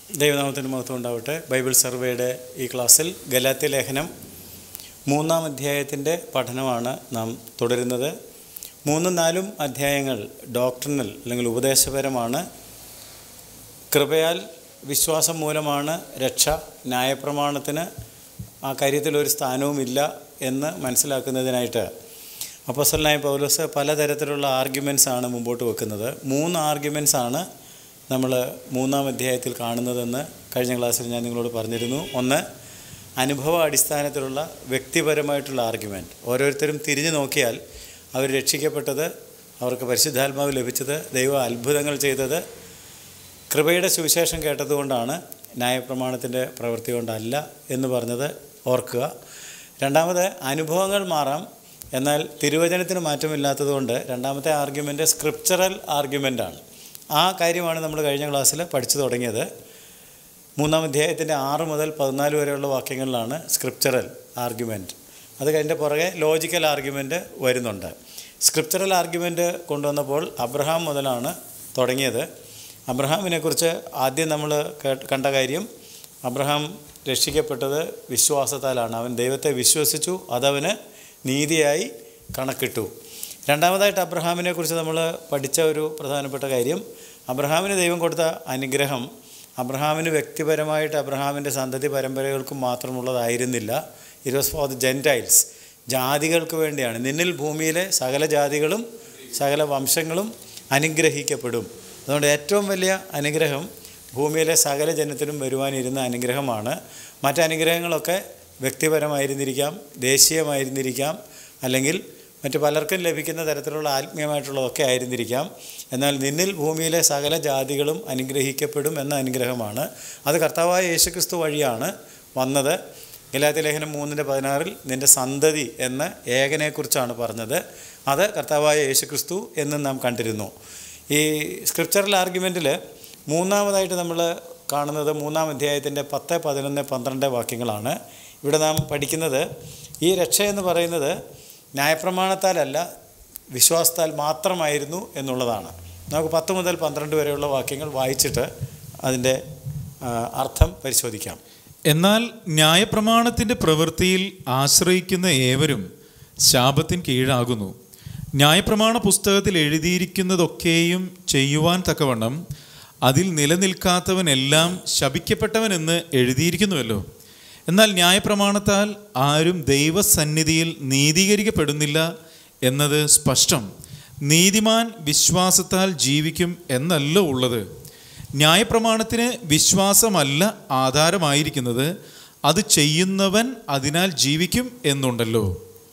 ദൈവനാമത്തിന് മഹത്വം ഉണ്ടാവട്ടെ ബൈബിൾ സർവേയുടെ ഈ ക്ലാസ്സിൽ ഗലാത്യ ലേഖനം മൂന്നാം അധ്യായത്തിൻ്റെ പഠനമാണ് നാം തുടരുന്നത് മൂന്നും നാലും അധ്യായങ്ങൾ ഡോക്ടറിനൽ അല്ലെങ്കിൽ ഉപദേശപരമാണ് കൃപയാൽ വിശ്വാസം മൂലമാണ് രക്ഷ ന്യായപ്രമാണത്തിന് ആ കാര്യത്തിൽ ഒരു സ്ഥാനവുമില്ല എന്ന് മനസ്സിലാക്കുന്നതിനായിട്ട് അപ്പോസലായ പൗലോസ് പലതരത്തിലുള്ള ആർഗ്യുമെൻസ് ആണ് മുമ്പോട്ട് വെക്കുന്നത് മൂന്ന് ആർഗ്യുമെൻസ് ആണ് നമ്മൾ മൂന്നാം അധ്യായത്തിൽ കാണുന്നതെന്ന് കഴിഞ്ഞ ക്ലാസ്സിൽ ഞാൻ നിങ്ങളോട് പറഞ്ഞിരുന്നു ഒന്ന് അനുഭവ അടിസ്ഥാനത്തിലുള്ള വ്യക്തിപരമായിട്ടുള്ള ആർഗ്യുമെൻറ്റ് ഓരോരുത്തരും തിരിഞ്ഞു നോക്കിയാൽ അവർ രക്ഷിക്കപ്പെട്ടത് അവർക്ക് പരിശുദ്ധാത്മാവ് ലഭിച്ചത് ദൈവം അത്ഭുതങ്ങൾ ചെയ്തത് കൃപയുടെ സുവിശേഷം കേട്ടതുകൊണ്ടാണ് ന്യായപ്രമാണത്തിൻ്റെ പ്രവൃത്തി കൊണ്ടല്ല എന്ന് പറഞ്ഞത് ഓർക്കുക രണ്ടാമത് അനുഭവങ്ങൾ മാറാം എന്നാൽ തിരുവചനത്തിന് മാറ്റമില്ലാത്തതുകൊണ്ട് രണ്ടാമത്തെ ആർഗ്യുമെൻ്റ് സ്ക്രിപ്ചറൽ ആർഗ്യുമെൻ്റാണ് ആ കാര്യമാണ് നമ്മൾ കഴിഞ്ഞ ക്ലാസ്സിൽ പഠിച്ചു തുടങ്ങിയത് മൂന്നാം അധ്യായത്തിൻ്റെ ആറ് മുതൽ പതിനാല് വരെയുള്ള വാക്യങ്ങളിലാണ് സ്ക്രിപ്ചറൽ ആർഗ്യുമെൻറ്റ് അത് കഴിഞ്ഞ പുറകെ ലോജിക്കൽ ആർഗ്യുമെൻറ്റ് വരുന്നുണ്ട് സ്ക്രിപ്ചറൽ ആർഗ്യുമെൻറ്റ് കൊണ്ടുവന്നപ്പോൾ അബ്രഹാം മുതലാണ് തുടങ്ങിയത് അബ്രഹാമിനെക്കുറിച്ച് ആദ്യം നമ്മൾ കണ്ട കാര്യം അബ്രഹാം രക്ഷിക്കപ്പെട്ടത് വിശ്വാസത്താലാണ് അവൻ ദൈവത്തെ വിശ്വസിച്ചു അതവന് നീതിയായി കണക്കിട്ടു രണ്ടാമതായിട്ട് അബ്രഹാമിനെക്കുറിച്ച് നമ്മൾ പഠിച്ച ഒരു പ്രധാനപ്പെട്ട കാര്യം അബ്രഹാമിന് ദൈവം കൊടുത്ത അനുഗ്രഹം അബ്രഹാമിന് വ്യക്തിപരമായിട്ട് അബ്രഹാമിൻ്റെ സന്തതി പരമ്പരകൾക്കും മാത്രമുള്ളതായിരുന്നില്ല it was for the gentiles ജാതികൾക്ക് വേണ്ടിയാണ് നിന്നിൽ ഭൂമിയിലെ സകല ജാതികളും സകല വംശങ്ങളും അനുഗ്രഹിക്കപ്പെടും അതുകൊണ്ട് ഏറ്റവും വലിയ അനുഗ്രഹം ഭൂമിയിലെ സകല ജനത്തിനും വരുവാനിരുന്ന അനുഗ്രഹമാണ് മറ്റനുഗ്രഹങ്ങളൊക്കെ വ്യക്തിപരമായിരുന്നിരിക്കാം ദേശീയമായിരുന്നിരിക്കാം അല്ലെങ്കിൽ മറ്റ് പലർക്കും ലഭിക്കുന്ന തരത്തിലുള്ള ആത്മീയമായിട്ടുള്ളതൊക്കെ ആയിരുന്നിരിക്കാം എന്നാൽ നിന്നിൽ ഭൂമിയിലെ സകല ജാതികളും അനുഗ്രഹിക്കപ്പെടും എന്ന അനുഗ്രഹമാണ് അത് കർത്താവായ യേശുക്രിസ്തു വഴിയാണ് വന്നത് ഗലാത്തി ലേഖനം മൂന്നിൻ്റെ പതിനാറിൽ നിൻ്റെ സന്തതി എന്ന ഏകനെക്കുറിച്ചാണ് പറഞ്ഞത് അത് കർത്താവായ യേശുക്രിസ്തു എന്നും നാം കണ്ടിരുന്നു ഈ സ്ക്രിപ്ചറൽ ആർഗ്യുമെൻറ്റിൽ മൂന്നാമതായിട്ട് നമ്മൾ കാണുന്നത് മൂന്നാം അധ്യായത്തിൻ്റെ പത്ത് പതിനൊന്ന് പന്ത്രണ്ട് വാക്യങ്ങളാണ് ഇവിടെ നാം പഠിക്കുന്നത് ഈ രക്ഷ എന്ന് പറയുന്നത് ന്യായപ്രമാണത്താലല്ല വിശ്വാസത്താൽ മാത്രമായിരുന്നു എന്നുള്ളതാണ് നമുക്ക് പത്ത് മുതൽ പന്ത്രണ്ട് വരെയുള്ള വാക്യങ്ങൾ വായിച്ചിട്ട് അതിൻ്റെ അർത്ഥം പരിശോധിക്കാം എന്നാൽ ന്യായപ്രമാണത്തിൻ്റെ പ്രവൃത്തിയിൽ ആശ്രയിക്കുന്ന ഏവരും ശാപത്തിന് കീഴാകുന്നു ന്യായപ്രമാണ പുസ്തകത്തിൽ എഴുതിയിരിക്കുന്നതൊക്കെയും ചെയ്യുവാൻ തക്കവണ്ണം അതിൽ നിലനിൽക്കാത്തവനെല്ലാം ശപിക്കപ്പെട്ടവനെന്ന് എഴുതിയിരിക്കുന്നുവല്ലോ എന്നാൽ ന്യായപ്രമാണത്താൽ ആരും ദൈവസന്നിധിയിൽ നീതീകരിക്കപ്പെടുന്നില്ല എന്നത് സ്പഷ്ടം നീതിമാൻ വിശ്വാസത്താൽ ജീവിക്കും എന്നല്ല ഉള്ളത് ന്യായപ്രമാണത്തിന് വിശ്വാസമല്ല ആധാരമായിരിക്കുന്നത് അത് ചെയ്യുന്നവൻ അതിനാൽ ജീവിക്കും എന്നുണ്ടല്ലോ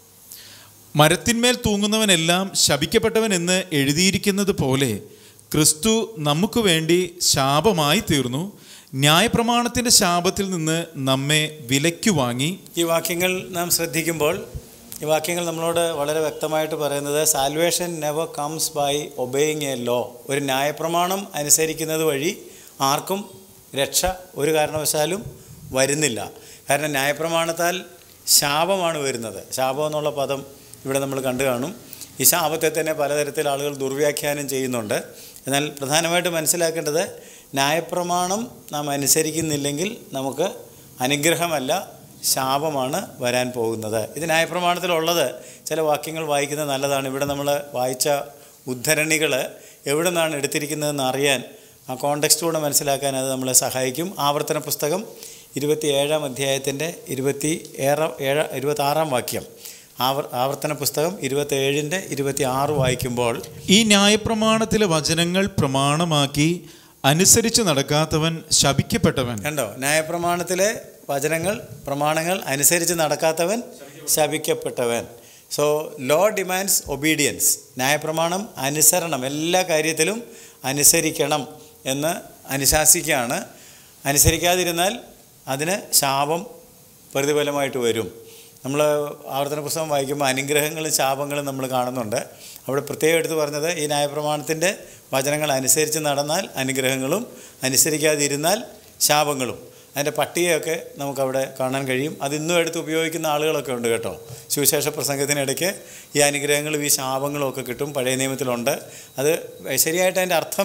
മരത്തിന്മേൽ തൂങ്ങുന്നവനെല്ലാം ശപിക്കപ്പെട്ടവൻ എന്ന് എഴുതിയിരിക്കുന്നത് പോലെ ക്രിസ്തു നമുക്ക് വേണ്ടി ശാപമായി തീർന്നു ന്യായപ്രമാണത്തിൻ്റെ ശാപത്തിൽ നിന്ന് നമ്മെ വിലയ്ക്കു വാങ്ങി ഈ വാക്യങ്ങൾ നാം ശ്രദ്ധിക്കുമ്പോൾ ഈ വാക്യങ്ങൾ നമ്മളോട് വളരെ വ്യക്തമായിട്ട് പറയുന്നത് salvation never comes by obeying a law ഒരു ന്യായപ്രമാണം അനുസരിക്കുന്നത് വഴി ആർക്കും രക്ഷ ഒരു കാരണവശാലും വരുന്നില്ല കാരണം ന്യായപ്രമാണത്താൽ ശാപമാണ് വരുന്നത് ശാപം എന്നുള്ള പദം ഇവിടെ നമ്മൾ കണ്ടു കാണും ഈ ശാപത്തെ തന്നെ പലതരത്തിൽ ആളുകൾ ദുർവ്യാഖ്യാനം ചെയ്യുന്നുണ്ട് എന്നാൽ പ്രധാനമായിട്ട് മനസ്സിലാക്കേണ്ടത് ന്യായപ്രമാണം നാം അനുസരിക്കുന്നില്ലെങ്കിൽ നമുക്ക് അനുഗ്രഹമല്ല ശാപമാണ് വരാൻ പോകുന്നത് ഇത് ന്യായപ്രമാണത്തിലുള്ളത് ചില വാക്യങ്ങൾ വായിക്കുന്നത് നല്ലതാണ് ഇവിടെ നമ്മൾ വായിച്ച ഉദ്ധരണികൾ എവിടെ നിന്നാണ് എടുത്തിരിക്കുന്നതെന്ന് അറിയാൻ ആ കോണ്ടെക്സ്റ്റ് കൂടെ മനസ്സിലാക്കാൻ അത് നമ്മളെ സഹായിക്കും ആവർത്തന പുസ്തകം ഇരുപത്തി ഏഴാം അധ്യായത്തിൻ്റെ ഇരുപത്തി ഏഴ് ഏഴ് ഇരുപത്താറാം വാക്യം ആവർ ആവർത്തന പുസ്തകം ഇരുപത്തേഴിൻ്റെ ഇരുപത്തി ആറ് വായിക്കുമ്പോൾ ഈ ന്യായപ്രമാണത്തിലെ വചനങ്ങൾ പ്രമാണമാക്കി അനുസരിച്ച് നടക്കാത്തവൻ ശപിക്കപ്പെട്ടവൻ കണ്ടോ ന്യായപ്രമാണത്തിലെ വചനങ്ങൾ പ്രമാണങ്ങൾ അനുസരിച്ച് നടക്കാത്തവൻ ശപിക്കപ്പെട്ടവൻ സോ ലോ ഡിമാൻഡ്സ് ഒബീഡിയൻസ് ന്യായപ്രമാണം അനുസരണം എല്ലാ കാര്യത്തിലും അനുസരിക്കണം എന്ന് അനുശാസിക്കുകയാണ് അനുസരിക്കാതിരുന്നാൽ അതിന് ശാപം പ്രതിഫലമായിട്ട് വരും നമ്മൾ ആവർത്തന പുസ്തകം വായിക്കുമ്പോൾ അനുഗ്രഹങ്ങളും ശാപങ്ങളും നമ്മൾ കാണുന്നുണ്ട് അവിടെ പ്രത്യേകം എടുത്ത് പറഞ്ഞത് ഈ ന്യായപ്രമാണത്തിൻ്റെ വചനങ്ങൾ അനുസരിച്ച് നടന്നാൽ അനുഗ്രഹങ്ങളും അനുസരിക്കാതിരുന്നാൽ ശാപങ്ങളും അതിൻ്റെ പട്ടികയൊക്കെ നമുക്കവിടെ കാണാൻ കഴിയും അത് ഇന്നും എടുത്ത് ഉപയോഗിക്കുന്ന ആളുകളൊക്കെ ഉണ്ട് കേട്ടോ സുവിശേഷ പ്രസംഗത്തിനിടയ്ക്ക് ഈ അനുഗ്രഹങ്ങളും ഈ ശാപങ്ങളും ഒക്കെ കിട്ടും പഴയ നിയമത്തിലുണ്ട് അത് ശരിയായിട്ട് അതിൻ്റെ അർത്ഥം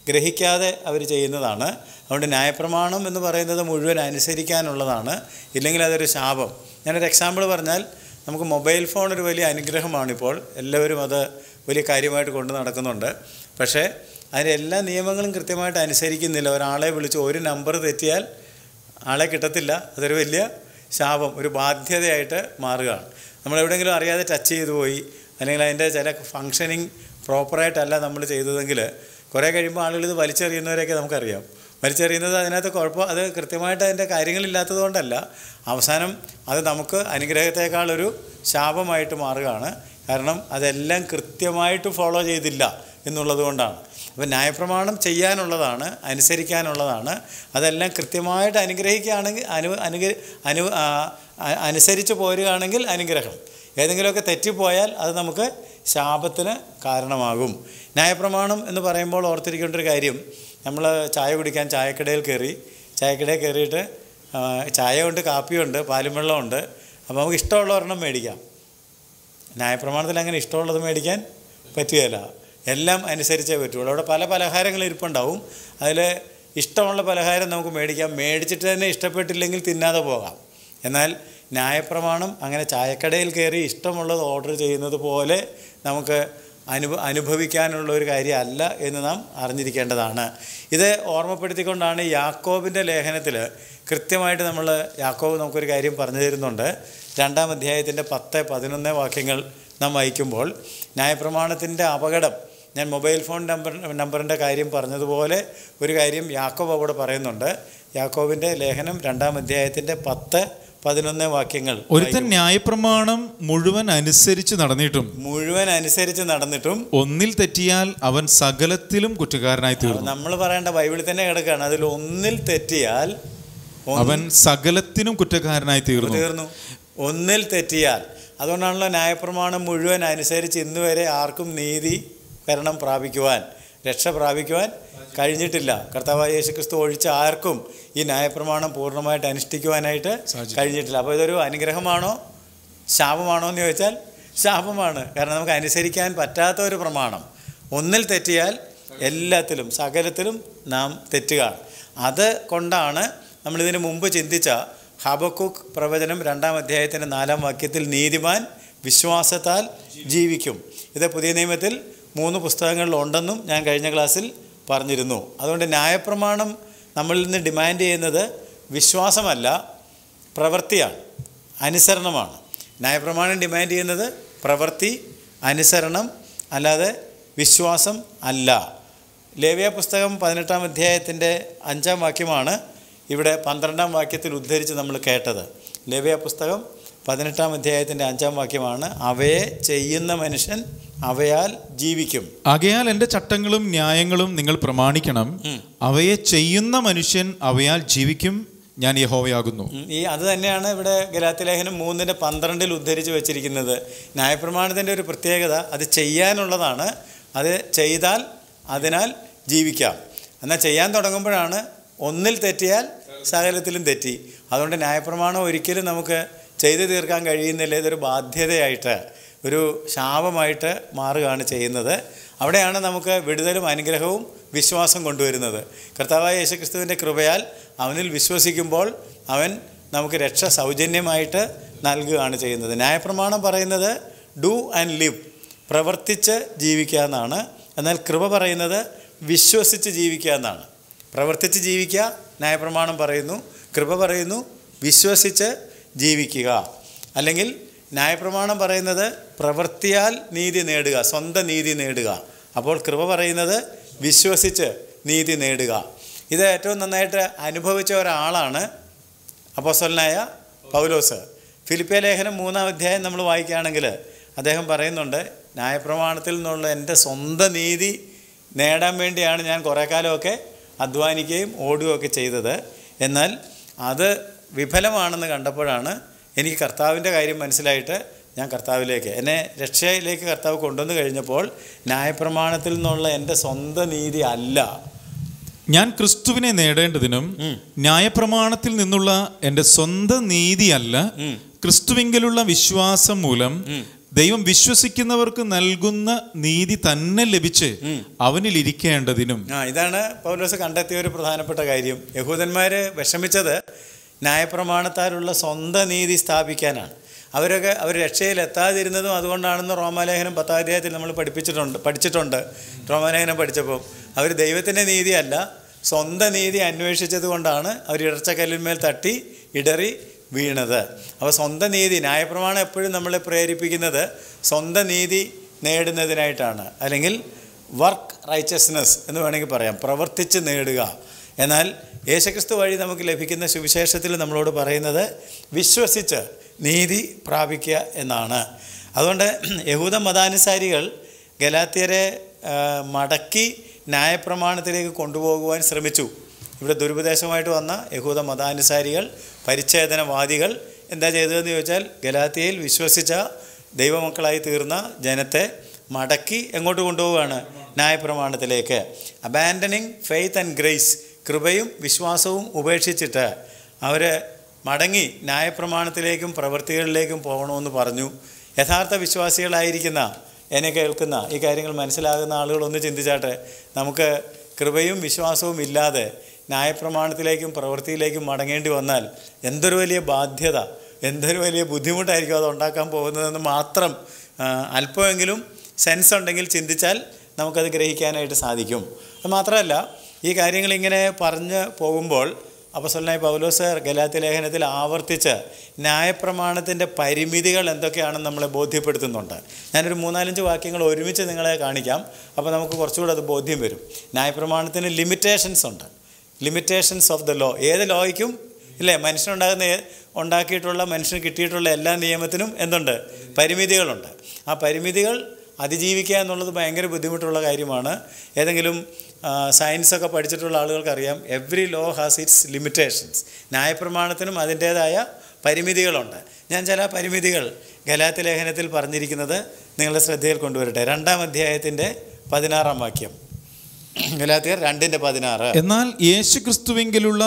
ഗ്രഹിക്കാതെ അവർ ചെയ്യുന്നതാണ് അതുകൊണ്ട് ന്യായപ്രമാണം എന്ന് പറയുന്നത് മുഴുവൻ അനുസരിക്കാനുള്ളതാണ് ഇല്ലെങ്കിൽ അതൊരു ശാപം ഞാനൊരു എക്സാമ്പിൾ പറഞ്ഞാൽ നമുക്ക് മൊബൈൽ ഫോൺ ഒരു വലിയ അനുഗ്രഹമാണിപ്പോൾ എല്ലാവരും അത് വലിയ കാര്യമായിട്ട് കൊണ്ട് നടക്കുന്നുണ്ട് പക്ഷേ അതിൻ്റെ എല്ലാ നിയമങ്ങളും കൃത്യമായിട്ട് അനുസരിക്കുന്നില്ല ഒരാളെ വിളിച്ച് ഒരു നമ്പർ തെറ്റിയാൽ ആളെ കിട്ടത്തില്ല അതൊരു വലിയ ശാപം ഒരു ബാധ്യതയായിട്ട് മാറുകയാണ് നമ്മൾ എവിടെയെങ്കിലും അറിയാതെ ടച്ച് ചെയ്തു പോയി അല്ലെങ്കിൽ അതിൻ്റെ ചില ഫങ്ഷനിങ് പ്രോപ്പറായിട്ടല്ല നമ്മൾ ചെയ്തതെങ്കിൽ കുറേ കഴിയുമ്പോൾ ആളുകൾ ഇത് വലിച്ചെറിയുന്നവരെയൊക്കെ നമുക്കറിയാം വലിച്ചെറിയുന്നത് അതിനകത്ത് കുഴപ്പം അത് കൃത്യമായിട്ട് അതിൻ്റെ കാര്യങ്ങളില്ലാത്തത് കൊണ്ടല്ല അവസാനം അത് നമുക്ക് അനുഗ്രഹത്തെക്കാളൊരു ശാപമായിട്ട് മാറുകയാണ് കാരണം അതെല്ലാം കൃത്യമായിട്ട് ഫോളോ ചെയ്തില്ല എന്നുള്ളത് കൊണ്ടാണ് അപ്പോൾ ന്യായപ്രമാണം ചെയ്യാനുള്ളതാണ് അനുസരിക്കാനുള്ളതാണ് അതെല്ലാം കൃത്യമായിട്ട് അനുഗ്രഹിക്കുകയാണെങ്കിൽ അനു അനുഗ്ര അനു ആ, അ- അനുസരിച്ച് പോരുകയാണെങ്കിൽ അനുഗ്രഹം ഏതെങ്കിലുമൊക്കെ തെറ്റിപ്പോയാൽ അത് നമുക്ക് ശാപത്തിന് കാരണമാകും ന്യായപ്രമാണം എന്ന് പറയുമ്പോൾ ഓർത്തിരിക്കേണ്ട ഒരു കാര്യം നമ്മൾ ചായ കുടിക്കാൻ ചായക്കടയിൽ കയറി ചായക്കടയിൽ കയറിയിട്ട് ആ, ചായ ഉണ്ട് കാപ്പിയുണ്ട് പാലും വെള്ളമുണ്ട് അപ്പോൾ നമുക്ക് ഇഷ്ടമുള്ള ഒരെണ്ണം മേടിക്കാം ന്യായപ്രമാണത്തിൽ അങ്ങനെ ഇഷ്ടമുള്ളത് മേടിക്കാൻ പറ്റുകയില്ല എല്ലാം അനുസരിച്ചേ പറ്റുള്ളൂ അവിടെ പല പലഹാരങ്ങൾ ഇരിപ്പുണ്ടാവും അതിൽ ഇഷ്ടമുള്ള പലഹാരം നമുക്ക് മേടിക്കാം മേടിച്ചിട്ട് തന്നെ ഇഷ്ടപ്പെട്ടില്ലെങ്കിൽ തിന്നാതെ പോകാം എന്നാൽ ന്യായപ്രമാണം അങ്ങനെ ചായക്കടയിൽ കയറി ഇഷ്ടമുള്ളത് ഓർഡർ ചെയ്യുന്നത് പോലെ നമുക്ക് അനുഭ അനുഭവിക്കാനുള്ള ഒരു കാര്യമല്ല എന്ന് നാം അറിഞ്ഞിരിക്കേണ്ടതാണ് ഇത് ഓർമ്മപ്പെടുത്തിക്കൊണ്ടാണ് യാക്കോബിൻ്റെ ലേഖനത്തിൽ കൃത്യമായിട്ട് നമ്മൾ യാക്കോബ് നമുക്കൊരു കാര്യം പറഞ്ഞു തരുന്നുണ്ട് രണ്ടാം അധ്യായത്തിൻ്റെ പത്ത് പതിനൊന്ന് വാക്യങ്ങൾ നാം വായിക്കുമ്പോൾ ന്യായപ്രമാണത്തിൻ്റെ അപകടം ഞാൻ മൊബൈൽ ഫോൺ നമ്പർ നമ്പറിൻ്റെ കാര്യം പറഞ്ഞതുപോലെ ഒരു കാര്യം യാക്കോബ് അവിടെ പറയുന്നുണ്ട് യാക്കോബിൻ്റെ ലേഖനം രണ്ടാം അധ്യായത്തിൻ്റെ പത്ത് പതിനൊന്ന് വാക്യങ്ങൾ ഒരുത്തൻ ന്യായപ്രമാണം മുഴുവൻ അനുസരിച്ച് നടന്നിട്ടും മുഴുവൻ അനുസരിച്ച് നടന്നിട്ടും ഒന്നിൽ തെറ്റിയാൽ അവൻ സകലത്തിലും കുറ്റക്കാരനായി തീർന്നു നമ്മൾ പറയേണ്ട ബൈബിളിൽ തന്നെ കിടക്കുകയാണ് അതിൽ ഒന്നിൽ തെറ്റിയാൽ ഒന്ന് അവൻ സകലത്തിനും കുറ്റക്കാരനായി തീർന്നു തീർന്നു ഒന്നിൽ തെറ്റിയാൽ അതുകൊണ്ടാണല്ലോ ന്യായപ്രമാണം മുഴുവൻ അനുസരിച്ച് ഇന്ന് വരെ ആർക്കും നീതി ഭരണം പ്രാപിക്കുവാൻ രക്ഷ പ്രാപിക്കുവാൻ കഴിഞ്ഞിട്ടില്ല കർത്താവായ യേശു ക്രിസ്തു ഒഴിച്ച ആർക്കും ഈ ന്യായപ്രമാണം പൂർണ്ണമായിട്ട് അനുഷ്ഠിക്കുവാനായിട്ട് കഴിഞ്ഞിട്ടില്ല അപ്പോൾ ഇതൊരു അനുഗ്രഹമാണോ ശാപമാണോ എന്ന് ചോദിച്ചാൽ ശാപമാണ് കാരണം നമുക്ക് അനുസരിക്കാൻ പറ്റാത്ത ഒരു പ്രമാണം ഒന്നിൽ തെറ്റിയാൽ എല്ലാത്തിലും സകലത്തിലും നാം തെറ്റുകയാണ് അത് കൊണ്ടാണ് നമ്മളിതിന് മുമ്പ് ചിന്തിച്ച ഹബക്കുക്ക് പ്രവചനം രണ്ടാം അധ്യായത്തിൻ്റെ നാലാം വാക്യത്തിൽ നീതിമാൻ വിശ്വാസത്താൽ ജീവിക്കും ഇത് പുതിയ നിയമത്തിൽ മൂന്ന് പുസ്തകങ്ങളിൽ ഉണ്ടെന്നും ഞാൻ കഴിഞ്ഞ ക്ലാസ്സിൽ പറഞ്ഞിരുന്നു അതുകൊണ്ട് ന്യായപ്രമാണം നമ്മളിൽ നിന്ന് ഡിമാൻഡ് ചെയ്യുന്നത് വിശ്വാസമല്ല പ്രവൃത്തിയാണ് അനുസരണമാണ് ന്യായപ്രമാണം ഡിമാൻഡ് ചെയ്യുന്നത് പ്രവൃത്തി അനുസരണം അല്ലാതെ വിശ്വാസം അല്ല ലേവ്യ പുസ്തകം പതിനെട്ടാം അധ്യായത്തിൻ്റെ അഞ്ചാം വാക്യമാണ് ഇവിടെ പന്ത്രണ്ടാം വാക്യത്തിൽ ഉദ്ധരിച്ച് നമ്മൾ കേട്ടത് ലേവ്യ പുസ്തകം പതിനെട്ടാം അധ്യായത്തിൻ്റെ അഞ്ചാം വാക്യമാണ് അവയെ ചെയ്യുന്ന മനുഷ്യൻ അവയാൽ ജീവിക്കും ആകയാൽ എൻ്റെ ചട്ടങ്ങളും ന്യായങ്ങളും നിങ്ങൾ പ്രമാണിക്കണം അവയെ ചെയ്യുന്ന മനുഷ്യൻ അവയാൽ ജീവിക്കും ഞാൻ യഹോവയാകുന്നു ഉം, ഈ അത് തന്നെയാണ് ഇവിടെ ഗലാത്തിലേഖനം മൂന്നിൻ്റെ പന്ത്രണ്ടിൽ ഉദ്ധരിച്ച് വെച്ചിരിക്കുന്നത് ന്യായപ്രമാണത്തിൻ്റെ ഒരു പ്രത്യേകത അത് ചെയ്യാനുള്ളതാണ് അത് ചെയ്താൽ അതിനാൽ ജീവിക്കാം എന്നാൽ ചെയ്യാൻ തുടങ്ങുമ്പോഴാണ് ഒന്നിൽ തെറ്റിയാൽ സകലത്തിലും തെറ്റി അതുകൊണ്ട് ന്യായപ്രമാണം ഒരിക്കലും നമുക്ക് ചെയ്തു തീർക്കാൻ കഴിയുന്നില്ല ഇതൊരു ബാധ്യതയായിട്ട് ഒരു ശാപമായിട്ട് മാറുകയാണ് ചെയ്യുന്നത് അവിടെയാണ് നമുക്ക് വിടുതലും അനുഗ്രഹവും വിശ്വാസം കൊണ്ടുവരുന്നത് കർത്താവായ യേശുക്രിസ്തുവിൻ്റെ കൃപയാൽ അവനിൽ വിശ്വസിക്കുമ്പോൾ അവൻ നമുക്ക് രക്ഷ സൗജന്യമായിട്ട് നൽകുകയാണ് ചെയ്യുന്നത് ന്യായപ്രമാണം പറയുന്നത് ഡു ആൻഡ് ലിവ് പ്രവർത്തിച്ച് ജീവിക്കുക എന്നാണ് എന്നാൽ കൃപ പറയുന്നത് വിശ്വസിച്ച് ജീവിക്കുക എന്നാണ് പ്രവർത്തിച്ച് ജീവിക്കുക ന്യായപ്രമാണം പറയുന്നു കൃപ പറയുന്നു വിശ്വസിച്ച് ജീവിക്കുക അല്ലെങ്കിൽ ന്യായപ്രമാണം പറയുന്നത് പ്രവൃത്തിയാൽ നീതി നേടുക സ്വന്തം നീതി നേടുക അപ്പോൾ കൃപ പറയുന്നത് വിശ്വസിച്ച് നീതി നേടുക ഇത് ഏറ്റവും നന്നായിട്ട് അനുഭവിച്ച ഒരാളാണ് അപ്പോസ്തലനായ പൗലോസ് ഫിലിപ്പിയ ലേഖനം മൂന്നാം അധ്യായം നമ്മൾ വായിക്കുകയാണെങ്കിൽ അദ്ദേഹം പറയുന്നുണ്ട് ന്യായപ്രമാണത്തിൽ നിന്നുള്ള എൻ്റെ സ്വന്തം നീതി നേടാൻ വേണ്ടിയാണ് ഞാൻ കുറേ കാലമൊക്കെ അധ്വാനിക്കുകയും ഓടുകയൊക്കെ ചെയ്തത് എന്നാൽ അത് വിഫലമാണെന്ന് കണ്ടപ്പോഴാണ് എനിക്ക് കർത്താവിൻ്റെ കാര്യം മനസ്സിലായിട്ട് ഞാൻ കർത്താവിലേക്ക് എന്നെ രക്ഷയിലേക്ക് കർത്താവ് കൊണ്ടുവന്നു കഴിഞ്ഞപ്പോൾ ന്യായപ്രമാണത്തിൽ നിന്നുള്ള എൻ്റെ സ്വന്തം നീതി അല്ല ഞാൻ ക്രിസ്തുവിനെ നേടേണ്ടതിനും ന്യായപ്രമാണത്തിൽ നിന്നുള്ള എൻ്റെ സ്വന്തം നീതിയല്ല ക്രിസ്തുവിങ്കലുള്ള വിശ്വാസം മൂലം ദൈവം വിശ്വസിക്കുന്നവർക്ക് നൽകുന്ന നീതി തന്നെ ലഭിച്ച് അവനിൽ ഇരിക്കേണ്ടതിനും ആ ഇതാണ് പൗലോസ് കണ്ടെത്തിയ ഒരു പ്രധാനപ്പെട്ട കാര്യം യഹൂദന്മാർ വിഷമിച്ചത് ന്യായപ്രമാണത്താലുള്ള സ്വന്തം നീതി സ്ഥാപിക്കാനാണ് അവരൊക്കെ അവർ രക്ഷയിൽ എത്താതിരുന്നതും അതുകൊണ്ടാണെന്ന് റോമാലേഖനം പത്താം അധ്യായത്തിൽ നമ്മൾ പഠിപ്പിച്ചിട്ടുണ്ട് പഠിച്ചിട്ടുണ്ട് റോമാലേഖനം പഠിച്ചപ്പോൾ അവർ ദൈവത്തിൻ്റെ നീതിയല്ല സ്വന്തം നീതി അന്വേഷിച്ചത് കൊണ്ടാണ് അവർ ഇടർച്ചക്കല്ലിന്മേൽ തട്ടി ഇടറി വീണത് അപ്പോൾ സ്വന്തം നീതി ന്യായപ്രമാണം എപ്പോഴും നമ്മളെ പ്രേരിപ്പിക്കുന്നത് സ്വന്തം നീതി നേടുന്നതിനായിട്ടാണ് അല്ലെങ്കിൽ വർക്ക് റൈച്ചസ്നെസ് എന്ന് വേണമെങ്കിൽ പറയാം പ്രവർത്തിച്ച് നേടുക എന്നാൽ യേശുക്രിസ്തു വഴി നമുക്ക് ലഭിക്കുന്ന സുവിശേഷത്തിൽ നമ്മളോട് പറയുന്നത് വിശ്വസിച്ച് നീതി പ്രാപിക്കുക എന്നാണ് അതുകൊണ്ട് യഹൂദ മതാനുസാരികൾ ഗലാത്യരെ ആ, മടക്കി ന്യായപ്രമാണത്തിലേക്ക് കൊണ്ടുപോകുവാൻ ശ്രമിച്ചു ഇവിടെ ദുരുപദേശമായിട്ട് വന്ന യഹൂദ മതാനുസാരികൾ പരിച്ഛേദനവാദികൾ എന്താ ചെയ്തതെന്ന് ചോദിച്ചാൽ ഗലാത്തിയയിൽ വിശ്വസിച്ച ദൈവമക്കളായി തീർന്ന ജനത്തെ മടക്കി എങ്ങോട്ട് കൊണ്ടുപോവുകയാണ് ന്യായപ്രമാണത്തിലേക്ക് അബാൻഡനിങ് ഫെയ്ത്ത് ആൻഡ് ഗ്രേസ് കൃപയും വിശ്വാസവും ഉപേക്ഷിച്ചിട്ട് അവർ മടങ്ങി ന്യായപ്രമാണത്തിലേക്കും പ്രവൃത്തികളിലേക്കും പോകണമെന്ന് പറഞ്ഞു യഥാർത്ഥ വിശ്വാസികളായിരിക്കുന്ന എന്നെ കേൾക്കുന്ന ഈ കാര്യങ്ങൾ മനസ്സിലാകുന്ന ആളുകൾ ഒന്ന് ചിന്തിച്ചാട്ടെ നമുക്ക് കൃപയും വിശ്വാസവും ഇല്ലാതെ ന്യായപ്രമാണത്തിലേക്കും പ്രവൃത്തിയിലേക്കും മടങ്ങേണ്ടി വന്നാൽ എന്തൊരു വലിയ ബാധ്യത എന്തൊരു വലിയ ബുദ്ധിമുട്ടായിരിക്കും അത് ഉണ്ടാക്കാൻ പോകുന്നതെന്ന് മാത്രം ആ, അല്പമെങ്കിലും സെൻസ് ഉണ്ടെങ്കിൽ ചിന്തിച്ചാൽ നമുക്കത് ഗ്രഹിക്കാനായിട്ട് സാധിക്കും അത് മാത്രമല്ല ഈ കാര്യങ്ങൾ ഇങ്ങനെ പറഞ്ഞ് പോകുമ്പോൾ അപ്പസ്വലനായ പൗലോസ് ഗലാത്തി ലേഖനത്തിൽ ആവർത്തിച്ച് ന്യായപ്രമാണത്തിൻ്റെ പരിമിതികൾ എന്തൊക്കെയാണെന്ന് നമ്മളെ ബോധ്യപ്പെടുത്തുന്നുണ്ട് ഞാനൊരു മൂന്നാലഞ്ച് വാക്യങ്ങൾ ഒരുമിച്ച് നിങ്ങളെ കാണിക്കാം അപ്പോൾ നമുക്ക് കുറച്ചുകൂടെ അത് ബോധ്യം വരും ന്യായപ്രമാണത്തിന് ലിമിറ്റേഷൻസ് ഉണ്ട് ലിമിറ്റേഷൻസ് ഓഫ് ദ ലോ ഏത് ലോയ്ക്കും ഇല്ലേ മനുഷ്യനുണ്ടാകുന്ന ഏ- ഉണ്ടാക്കിയിട്ടുള്ള മനുഷ്യന് കിട്ടിയിട്ടുള്ള എല്ലാ നിയമത്തിനും എന്തുണ്ട് പരിമിതികളുണ്ട് ആ പരിമിതികൾ അതിജീവിക്കുക എന്നുള്ളത് ഭയങ്കര ബുദ്ധിമുട്ടുള്ള കാര്യമാണ് ഏതെങ്കിലും ആ, സയൻസൊക്കെ പഠിച്ചിട്ടുള്ള ആളുകൾക്കറിയാം every law has its limitations ന്യായപ്രമാണത്തിനും അതിൻ്റേതായ പരിമിതികളുണ്ട് ഞാൻ ചില പരിമിതികൾ ഗലാത്തി ലേഖനത്തിൽ പറഞ്ഞിരിക്കുന്നത് നിങ്ങളുടെ ശ്രദ്ധയിൽ കൊണ്ടുവരട്ടെ രണ്ടാം അധ്യായത്തിൻ്റെ പതിനാറാം വാക്യം ഗലാത്തിയർ രണ്ടിൻ്റെ പതിനാറ് എന്നാൽ യേശുക്രിസ്തുവിങ്കിലുള്ള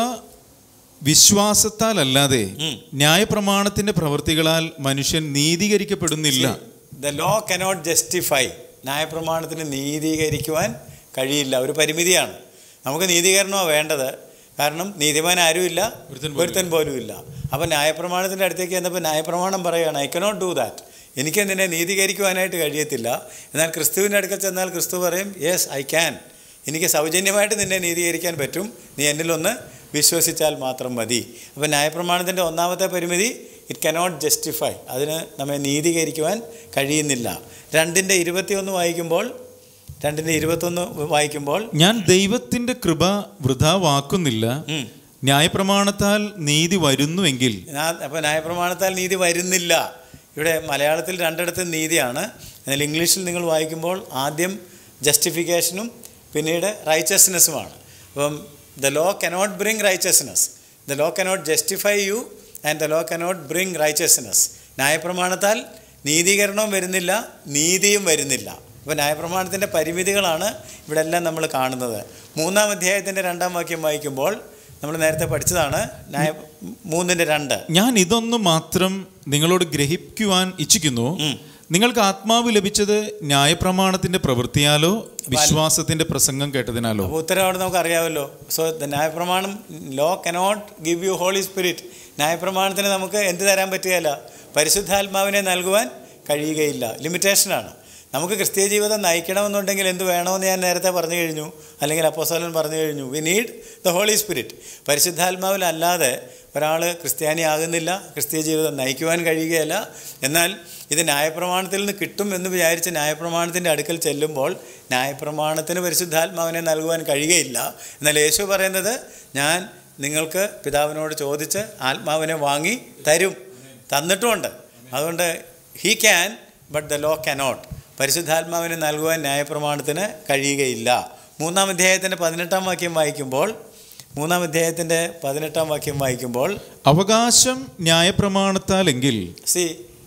വിശ്വാസത്താൽ അല്ലാതെ ഉം. ന്യായപ്രമാണത്തിന്റെ പ്രവൃത്തികളാൽ മനുഷ്യൻ നീതീകരിക്കപ്പെടുന്നില്ല ദ ലോ കനോട്ട് ജസ്റ്റിഫൈ ന്യായപ്രമാണത്തിന് നീതീകരിക്കുവാൻ കഴിയില്ല ഒരു പരിമിതിയാണ് നമുക്ക് നീതീകരണമാണ് വേണ്ടത് കാരണം നീതിമാൻ ആരുമില്ല ഒരുത്തൻ പോലും ഒരുത്തൻ പോലും ഇല്ല അപ്പോൾ ന്യായപ്രമാണത്തിൻ്റെ അടുത്തേക്ക് ചെന്നപ്പോൾ ന്യായപ്രമാണം പറയുകയാണ് ഐ കനോട്ട് ഡൂ ദാറ്റ് എനിക്ക് നിന്നെ നീതീകരിക്കുവാനായിട്ട് കഴിയത്തില്ല എന്നാൽ ക്രിസ്തുവിൻ്റെ അടുക്കൽ ചെന്നാൽ ക്രിസ്തു പറയും യെസ് ഐ ക്യാൻ എനിക്ക് സൗജന്യമായിട്ട് നിന്നെ നീതീകരിക്കാൻ പറ്റും നീ എന്നിലൊന്ന് വിശ്വസിച്ചാൽ മാത്രം മതി അപ്പോൾ ന്യായപ്രമാണത്തിൻ്റെ ഒന്നാമത്തെ പരിമിതി ഇറ്റ് കനോട്ട് ജസ്റ്റിഫൈ അതിന് നമ്മെ നീതീകരിക്കുവാൻ കഴിയുന്നില്ല രണ്ടിൻ്റെ ഇരുപത്തിയൊന്ന് വായിക്കുമ്പോൾ രണ്ടിൻ്റെ ഇരുപത്തൊന്ന് വായിക്കുമ്പോൾ ഞാൻ ദൈവത്തിന്റെ കൃപ വൃഥാവാക്കുന്നില്ല ഉം. ന്യായപ്രമാണത്താൽ നീതി വരുന്നുവെങ്കിൽ അപ്പോൾ ന്യായപ്രമാണത്താൽ നീതി വരുന്നില്ല ഇവിടെ മലയാളത്തിൽ രണ്ടിടത്ത് നീതിയാണ് എന്നാൽ ഇംഗ്ലീഷിൽ നിങ്ങൾ വായിക്കുമ്പോൾ ആദ്യം ജസ്റ്റിഫിക്കേഷനും പിന്നീട് റൈച്ചസ്നെസ്സുമാണ് അപ്പം the law cannot bring righteousness the law cannot justify you and the law cannot bring righteousness ന്യായപ്രമാണത്താൽ നീതീകരണവും വരുന്നില്ല നീതിയും വരുന്നില്ല അപ്പോൾ ന്യായപ്രമാണത്തിൻ്റെ പരിമിതികളാണ് ഇവിടെ എല്ലാം നമ്മൾ കാണുന്നത് മൂന്നാം അധ്യായത്തിൻ്റെ രണ്ടാം വാക്യം വായിക്കുമ്പോൾ നമ്മൾ നേരത്തെ പഠിച്ചതാണ് ന്യായ മൂന്നിൻ്റെ രണ്ട് ഞാൻ ഇതൊന്നു മാത്രം നിങ്ങളോട് ഗ്രഹിക്കുവാൻ ഇച്ഛിക്കുന്നു ഉം. നിങ്ങൾക്ക് ആത്മാവ് ലഭിച്ചത് ന്യായപ്രമാണത്തിന്റെ പ്രവൃത്തിയാലോ വിശ്വാസത്തിന്റെ പ്രസംഗം കേട്ടതിനാലോ അപ്പോൾ ഉത്തരവാദിത്വം നമുക്ക് അറിയാമല്ലോ സോ ദ ന്യായപ്രമാണം law cannot give you Holy Spirit ന്യായപ്രമാണത്തിന് നമുക്ക് എന്ത് തരാൻ പറ്റുകയില്ല പരിശുദ്ധാത്മാവിനെ നൽകുവാൻ കഴിയുകയില്ല ലിമിറ്റേഷനാണ് നമുക്ക് ക്രിസ്തീയ ജീവിതം നയിക്കണമെന്നുണ്ടെങ്കിൽ എന്ത് വേണമെന്ന് ഞാൻ നേരത്തെ പറഞ്ഞു കഴിഞ്ഞു അല്ലെങ്കിൽ അപ്പോസ്തലൻ പറഞ്ഞു കഴിഞ്ഞു we need the Holy Spirit പരിശുദ്ധാത്മാവിലല്ലാതെ ഒരാൾ ക്രിസ്ത്യാനി ആകുന്നില്ല ക്രിസ്തീയ ജീവിതം നയിക്കുവാൻ കഴിയുകയില്ല എന്നാൽ ഇത് ന്യായപ്രമാണത്തിൽ നിന്ന് കിട്ടും എന്ന് വിചാരിച്ച് ന്യായപ്രമാണത്തിൻ്റെ അടുക്കൽ ചെല്ലുമ്പോൾ ന്യായപ്രമാണത്തിന് പരിശുദ്ധാത്മാവിനെ നൽകുവാൻ കഴിയുകയില്ല എന്നാൽ യേശു പറയുന്നത് ഞാൻ നിങ്ങൾക്ക് പിതാവിനോട് ചോദിച്ച് ആത്മാവിനെ വാങ്ങി തരും തന്നിട്ടുമുണ്ട് അതുകൊണ്ട് he can but the law cannot പരിശുദ്ധാത്മാവിനെ നൽകുവാൻ ന്യായപ്രമാണത്തിന് കഴിയുകയില്ല മൂന്നാം അധ്യായത്തിൻ്റെ പതിനെട്ടാം വാക്യം വായിക്കുമ്പോൾ മൂന്നാം അധ്യായത്തിൻ്റെ പതിനെട്ടാം വാക്യം വായിക്കുമ്പോൾ അവകാശം ന്യായപ്രമാണത്താലെങ്കിൽ see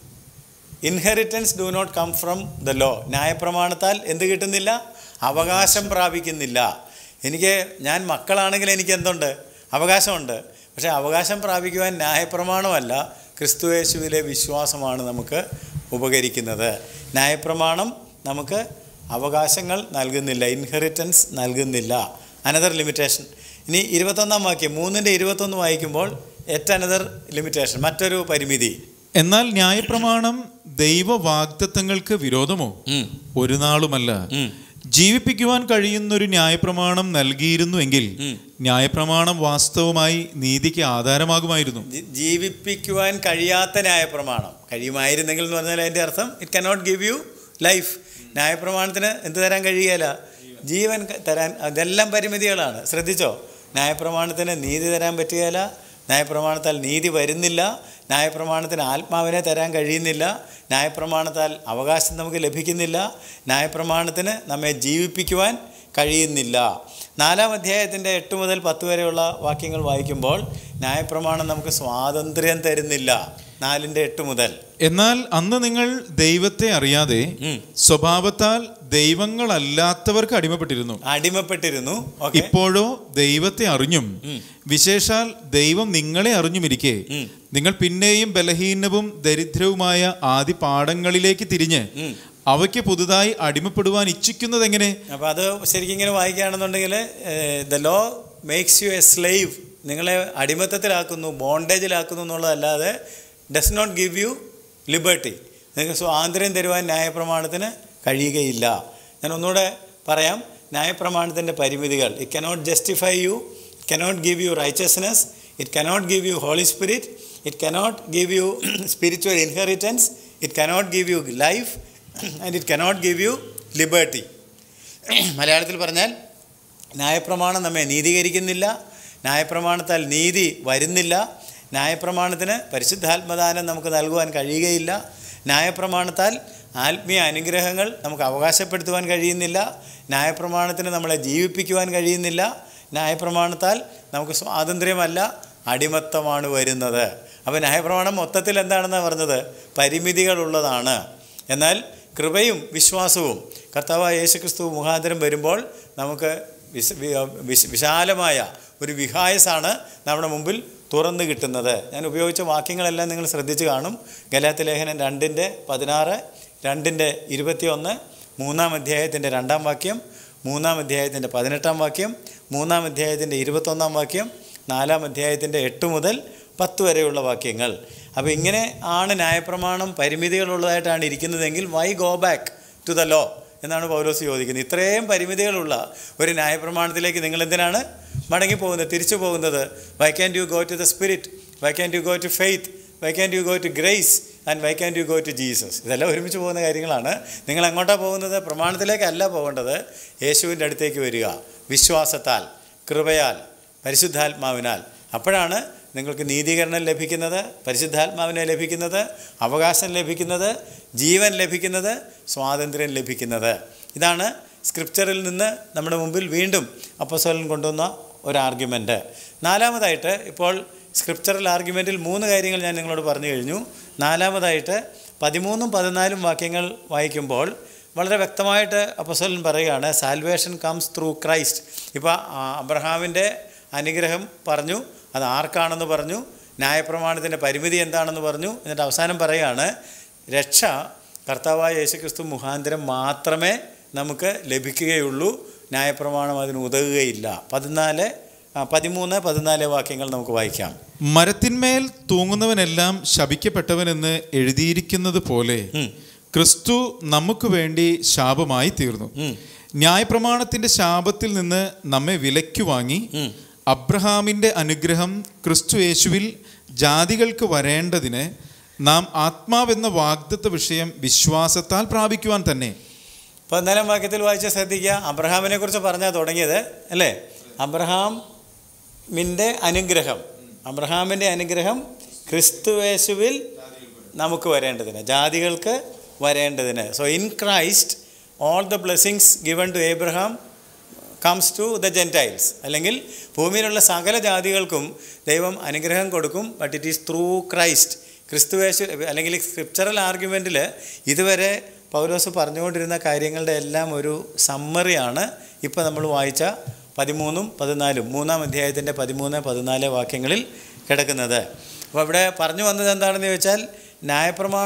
inheritance do not come from the law ന്യായപ്രമാണത്താൽ എന്ത് കിട്ടുന്നില്ല അവകാശം പ്രാപിക്കുന്നില്ല എനിക്ക് ഞാൻ മക്കളാണെങ്കിൽ എനിക്ക് എന്തുണ്ട് അവകാശമുണ്ട് പക്ഷേ അവകാശം പ്രാപിക്കുവാൻ ന്യായപ്രമാണമല്ല ക്രിസ്തുയേശുവിലെ വിശ്വാസമാണ് നമുക്ക് ഉപകരിക്കുന്നത് ന്യായപ്രമാണം നമുക്ക് അവകാശങ്ങൾ നൽകുന്നില്ല ഇൻഹെറിറ്റൻസ് നൽകുന്നില്ല അനദർ ലിമിറ്റേഷൻ ഇനി ഇരുപത്തൊന്നാം വാക്യം മൂന്നിൻ്റെ ഇരുപത്തൊന്ന് വായിക്കുമ്പോൾ എറ്റ് അനദർ ലിമിറ്റേഷൻ മറ്റൊരു പരിമിതി എന്നാൽ ന്യായപ്രമാണം ദൈവവാഗ്ദത്തങ്ങൾക്ക് വിരോധമോ ഉം. ഒരു നാളുമല്ല ഉം. ജീവിപ്പിക്കുവാൻ കഴിയുന്ന ഒരു ന്യായപ്രമാണം നൽകിയിരുന്നുവെങ്കിൽ ഉം. ന്യായപ്രമാണം വാസ്തവമായി നീതിക്ക് ആധാരമാകുമായിരുന്നു ജി- ജീവിപ്പിക്കുവാൻ കഴിയാത്ത ന്യായപ്രമാണം കഴിയുമായിരുന്നെങ്കിൽ എന്ന് പറഞ്ഞാൽ അതിൻ്റെ അർത്ഥം it cannot give you life ന്യായപ്രമാണത്തിന് എന്ത് തരാൻ കഴിയുകയില്ല ജീവൻ ക- തരാൻ അതെല്ലാം പരിമിതികളാണ് ശ്രദ്ധിച്ചോ ന്യായപ്രമാണത്തിന് നീതി തരാൻ പറ്റുകയില്ല ന്യായപ്രമാണത്താൽ നീതി വരുന്നില്ല ന്യായപ്രമാണത്തിന് ആത്മാവിനെ തരാൻ കഴിയുന്നില്ല ന്യായപ്രമാണത്താൽ അവകാശം നമുക്ക് ലഭിക്കുന്നില്ല ന്യായപ്രമാണത്തിന് നമ്മെ ജീവിപ്പിക്കുവാൻ കഴിയുന്നില്ല നാലാം അധ്യായത്തിൻ്റെ എട്ട് മുതൽ പത്ത് വരെയുള്ള വാക്യങ്ങൾ വായിക്കുമ്പോൾ ന്യായപ്രമാണം നമുക്ക് സ്വാതന്ത്ര്യം തരുന്നില്ല നാലിൻ്റെ എട്ട് മുതൽ എന്നാൽ അന്ന് നിങ്ങൾ ദൈവത്തെ അറിയാതെ ഉം. സ്വഭാവത്താൽ ദൈവങ്ങളല്ലാത്തവർക്ക് അടിമപ്പെട്ടിരുന്നു അടിമപ്പെട്ടിരുന്നു ഓക്കെ ഇപ്പോഴോ ദൈവത്തെ അറിഞ്ഞും ഉം. വിശേഷാൽ ദൈവം നിങ്ങളെ അറിഞ്ഞുമിരിക്കെ ഉം. നിങ്ങൾ പിന്നെയും ബലഹീനവും ദരിദ്രവുമായ ആദ്യ പാഠങ്ങളിലേക്ക് തിരിഞ്ഞ് ഉം. അവയ്ക്ക് പുതുതായി അടിമപ്പെടുവാൻ ഇച്ഛിക്കുന്നത് എങ്ങനെ അപ്പോൾ അത് ശരിക്കും ഇങ്ങനെ വായിക്കുകയാണെന്നുണ്ടെങ്കിൽ the law makes you a slave നിങ്ങളെ അടിമത്തത്തിലാക്കുന്നു ബോണ്ടേജിലാക്കുന്നു എന്നുള്ളതല്ലാതെ does not give you liberty നിങ്ങൾക്ക് സ്വാതന്ത്ര്യം തരുവാൻ ന്യായപ്രമാണത്തിന് കഴിയുകയില്ല ഞാൻ ഒന്നുകൂടെ പറയാം ന്യായപ്രമാണത്തിൻ്റെ പരിമിതികൾ it cannot justify you it cannot give you righteousness it cannot give you Holy Spirit it cannot give you spiritual inheritance it cannot give you life and it cannot give you liberty മലയാളത്തിൽ പറഞ്ഞാൽ ന്യായപ്രമാണം നമ്മെ നീതീകരിക്കുന്നില്ല ന്യായപ്രമാണത്താൽ നീതി വരുന്നില്ല ന്യായപ്രമാണത്തിന് പരിശുദ്ധാത്മദാനം നമുക്ക് നൽകുവാൻ കഴിയുകയില്ല ന്യായപ്രമാണത്താൽ ആത്മീയ അനുഗ്രഹങ്ങൾ നമുക്ക് അവകാശപ്പെടുത്തുവാൻ കഴിയുന്നില്ല ന്യായപ്രമാണത്തിന് നമ്മളെ ജീവിപ്പിക്കുവാൻ കഴിയുന്നില്ല ന്യായപ്രമാണത്താൽ നമുക്ക് സ്വാതന്ത്ര്യമല്ല അടിമത്തമാണ് വരുന്നത് അപ്പോൾ ന്യായപ്രമാണം മൊത്തത്തിൽ എന്താണെന്നാണ് പറഞ്ഞത് പരിമിതികളുള്ളതാണ് എന്നാൽ കൃപയും വിശ്വാസവും കർത്താവായ യേശുക്രിസ്തു മുഖാന്തരം വരുമ്പോൾ നമുക്ക് വിശ വി- വിശ വിശാലമായ ഒരു വിഹായസാണ് നമ്മുടെ മുമ്പിൽ തുറന്നു കിട്ടുന്നത് ഞാൻ ഉപയോഗിച്ച വാക്യങ്ങളെല്ലാം നിങ്ങൾ ശ്രദ്ധിച്ച് കാണും ഗലാത്തി ലേഖനം രണ്ടിൻ്റെ പതിനാറ് രണ്ടിൻ്റെ ഇരുപത്തിയൊന്ന് മൂന്നാം അധ്യായത്തിൻ്റെ രണ്ടാം വാക്യം മൂന്നാം അധ്യായത്തിൻ്റെ പതിനെട്ടാം വാക്യം മൂന്നാം അധ്യായത്തിൻ്റെ ഇരുപത്തൊന്നാം വാക്യം നാലാം അധ്യായത്തിൻ്റെ എട്ട് മുതൽ പത്ത് വരെയുള്ള വാക്യങ്ങൾ അപ്പോൾ ഇങ്ങനെ ആണ് ന്യായപ്രമാണം പരിമിതികളുള്ളതായിട്ടാണ് ഇരിക്കുന്നതെങ്കിൽ why go back to the law എന്നാണ് പൗലോസ് ചോദിക്കുന്നത് ഇത്രയും പരിമിതികളുള്ള ഒരു ന്യായപ്രമാണത്തിലേക്ക് നിങ്ങൾ എന്തിനാണ് മടങ്ങി പോകുന്നത് തിരിച്ചു പോകുന്നത് why can you go to the Spirit why can you go to faith why can you go to grace and why can you go to Jesus ഇതെല്ലാം ഒരുമിച്ച് പോകുന്ന കാര്യങ്ങളാണ് നിങ്ങൾ എങ്ങോട്ടാണ് പോകുന്നത് പ്രമാണത്തിലേക്കല്ല പോകേണ്ടത് യേശുവിൻ്റെ അടുത്തേക്ക് വരിക വിശ്വാസത്താൽ കൃപയാൽ പരിശുദ്ധാത്മാവിനാൽ അപ്പോഴാണ് നിങ്ങൾക്ക് നീതീകരണം ലഭിക്കുന്നത് പരിശുദ്ധാത്മാവിനെ ലഭിക്കുന്നത് അവകാശം ലഭിക്കുന്നത് ജീവൻ ലഭിക്കുന്നത് സ്വാതന്ത്ര്യം ലഭിക്കുന്നത് ഇതാണ് സ്ക്രിപ്ചറിൽ നിന്ന് നമ്മുടെ മുമ്പിൽ വീണ്ടും അപ്പസോലൻ കൊണ്ടുവന്ന ഒരു ആർഗ്യുമെൻറ്റ് നാലാമതായിട്ട് ഇപ്പോൾ സ്ക്രിപ്ചറൽ ആർഗ്യുമെൻറ്റിൽ മൂന്ന് കാര്യങ്ങൾ ഞാൻ നിങ്ങളോട് പറഞ്ഞു കഴിഞ്ഞു നാലാമതായിട്ട് പതിമൂന്നും പതിനാലും വാക്യങ്ങൾ വായിക്കുമ്പോൾ വളരെ വ്യക്തമായിട്ട് അപ്പസോലൻ പറയുകയാണ് സാൽവേഷൻ കംസ് ത്രൂ ക്രൈസ്റ്റ് ഇപ്പോൾ അബ്രഹാമിൻ്റെ അനുഗ്രഹം പറഞ്ഞു അത് ആർക്കാണെന്ന് പറഞ്ഞു ന്യായപ്രമാണത്തിൻ്റെ പരിമിതി എന്താണെന്ന് പറഞ്ഞു എന്നിട്ട് അവസാനം പറയുകയാണ് രക്ഷ കർത്താവായ യേശുക്രിസ്തു മുഖാന്തരം മാത്രമേ നമുക്ക് ലഭിക്കുകയുള്ളൂ ന്യായപ്രമാണം അതിന് ഉതകുകയില്ല പതിനാല് ആ, പതിമൂന്ന് പതിനാല് വാക്യങ്ങൾ നമുക്ക് വായിക്കാം മരത്തിന്മേൽ തൂങ്ങുന്നവനെല്ലാം ശപിക്കപ്പെട്ടവനെന്ന് എഴുതിയിരിക്കുന്നത് പോലെ ഉം. ക്രിസ്തു നമുക്ക് വേണ്ടി ശാപമായി തീർന്നു ഉം. ന്യായപ്രമാണത്തിന്റെ ശാപത്തിൽ നിന്ന് നമ്മെ വിലയ്ക്കു വാങ്ങി ഉം. അബ്രഹാമിന്റെ അനുഗ്രഹം ക്രിസ്തു യേശുവിൽ ജാതികൾക്ക് വരേണ്ടതിന് നാം ആത്മാവെന്ന വാഗ്ദത്ത വിഷയം വിശ്വാസത്താൽ പ്രാപിക്കുവാൻ തന്നെ പതിനാലാം വാക്യത്തിൽ വായിച്ച ശ്രദ്ധിക്കുക അബ്രഹാമിനെ കുറിച്ച് പറഞ്ഞാൽ തുടങ്ങിയത് അല്ലേ അബ്രഹാമിൻ്റെ അനുഗ്രഹം അബ്രഹാമിൻ്റെ അനുഗ്രഹം ക്രിസ്തുവേശുവിൽ നമുക്ക് വരേണ്ടതിന് ജാതികൾക്ക് വരേണ്ടതിന് so in Christ all the blessings given to Abraham comes to the Gentiles അല്ലെങ്കിൽ ഭൂമിയിലുള്ള സകല ജാതികൾക്കും ദൈവം അനുഗ്രഹം കൊടുക്കും but it is through Christ Kristuyesu അല്ലെങ്കിൽ സ്ക്രിപ്ചറൽ ആർഗ്യുമെൻറ്റിൽ ഇതുവരെ പൗലോസ് പറഞ്ഞുകൊണ്ടിരുന്ന കാര്യങ്ങളുടെ എല്ലാം ഒരു സമ്മറിയാണ് ഇപ്പോൾ നമ്മൾ വായിച്ച പതിമൂന്നും പതിനാലും മൂന്നാം അധ്യായത്തിൻ്റെ പതിമൂന്ന് പതിനാല് വാക്യങ്ങളിൽ കിടക്കുന്നത് അപ്പോൾ ഇവിടെ പറഞ്ഞു വന്നത് എന്താണെന്ന് ചോദിച്ചാൽ ന്യായപ്രമാണം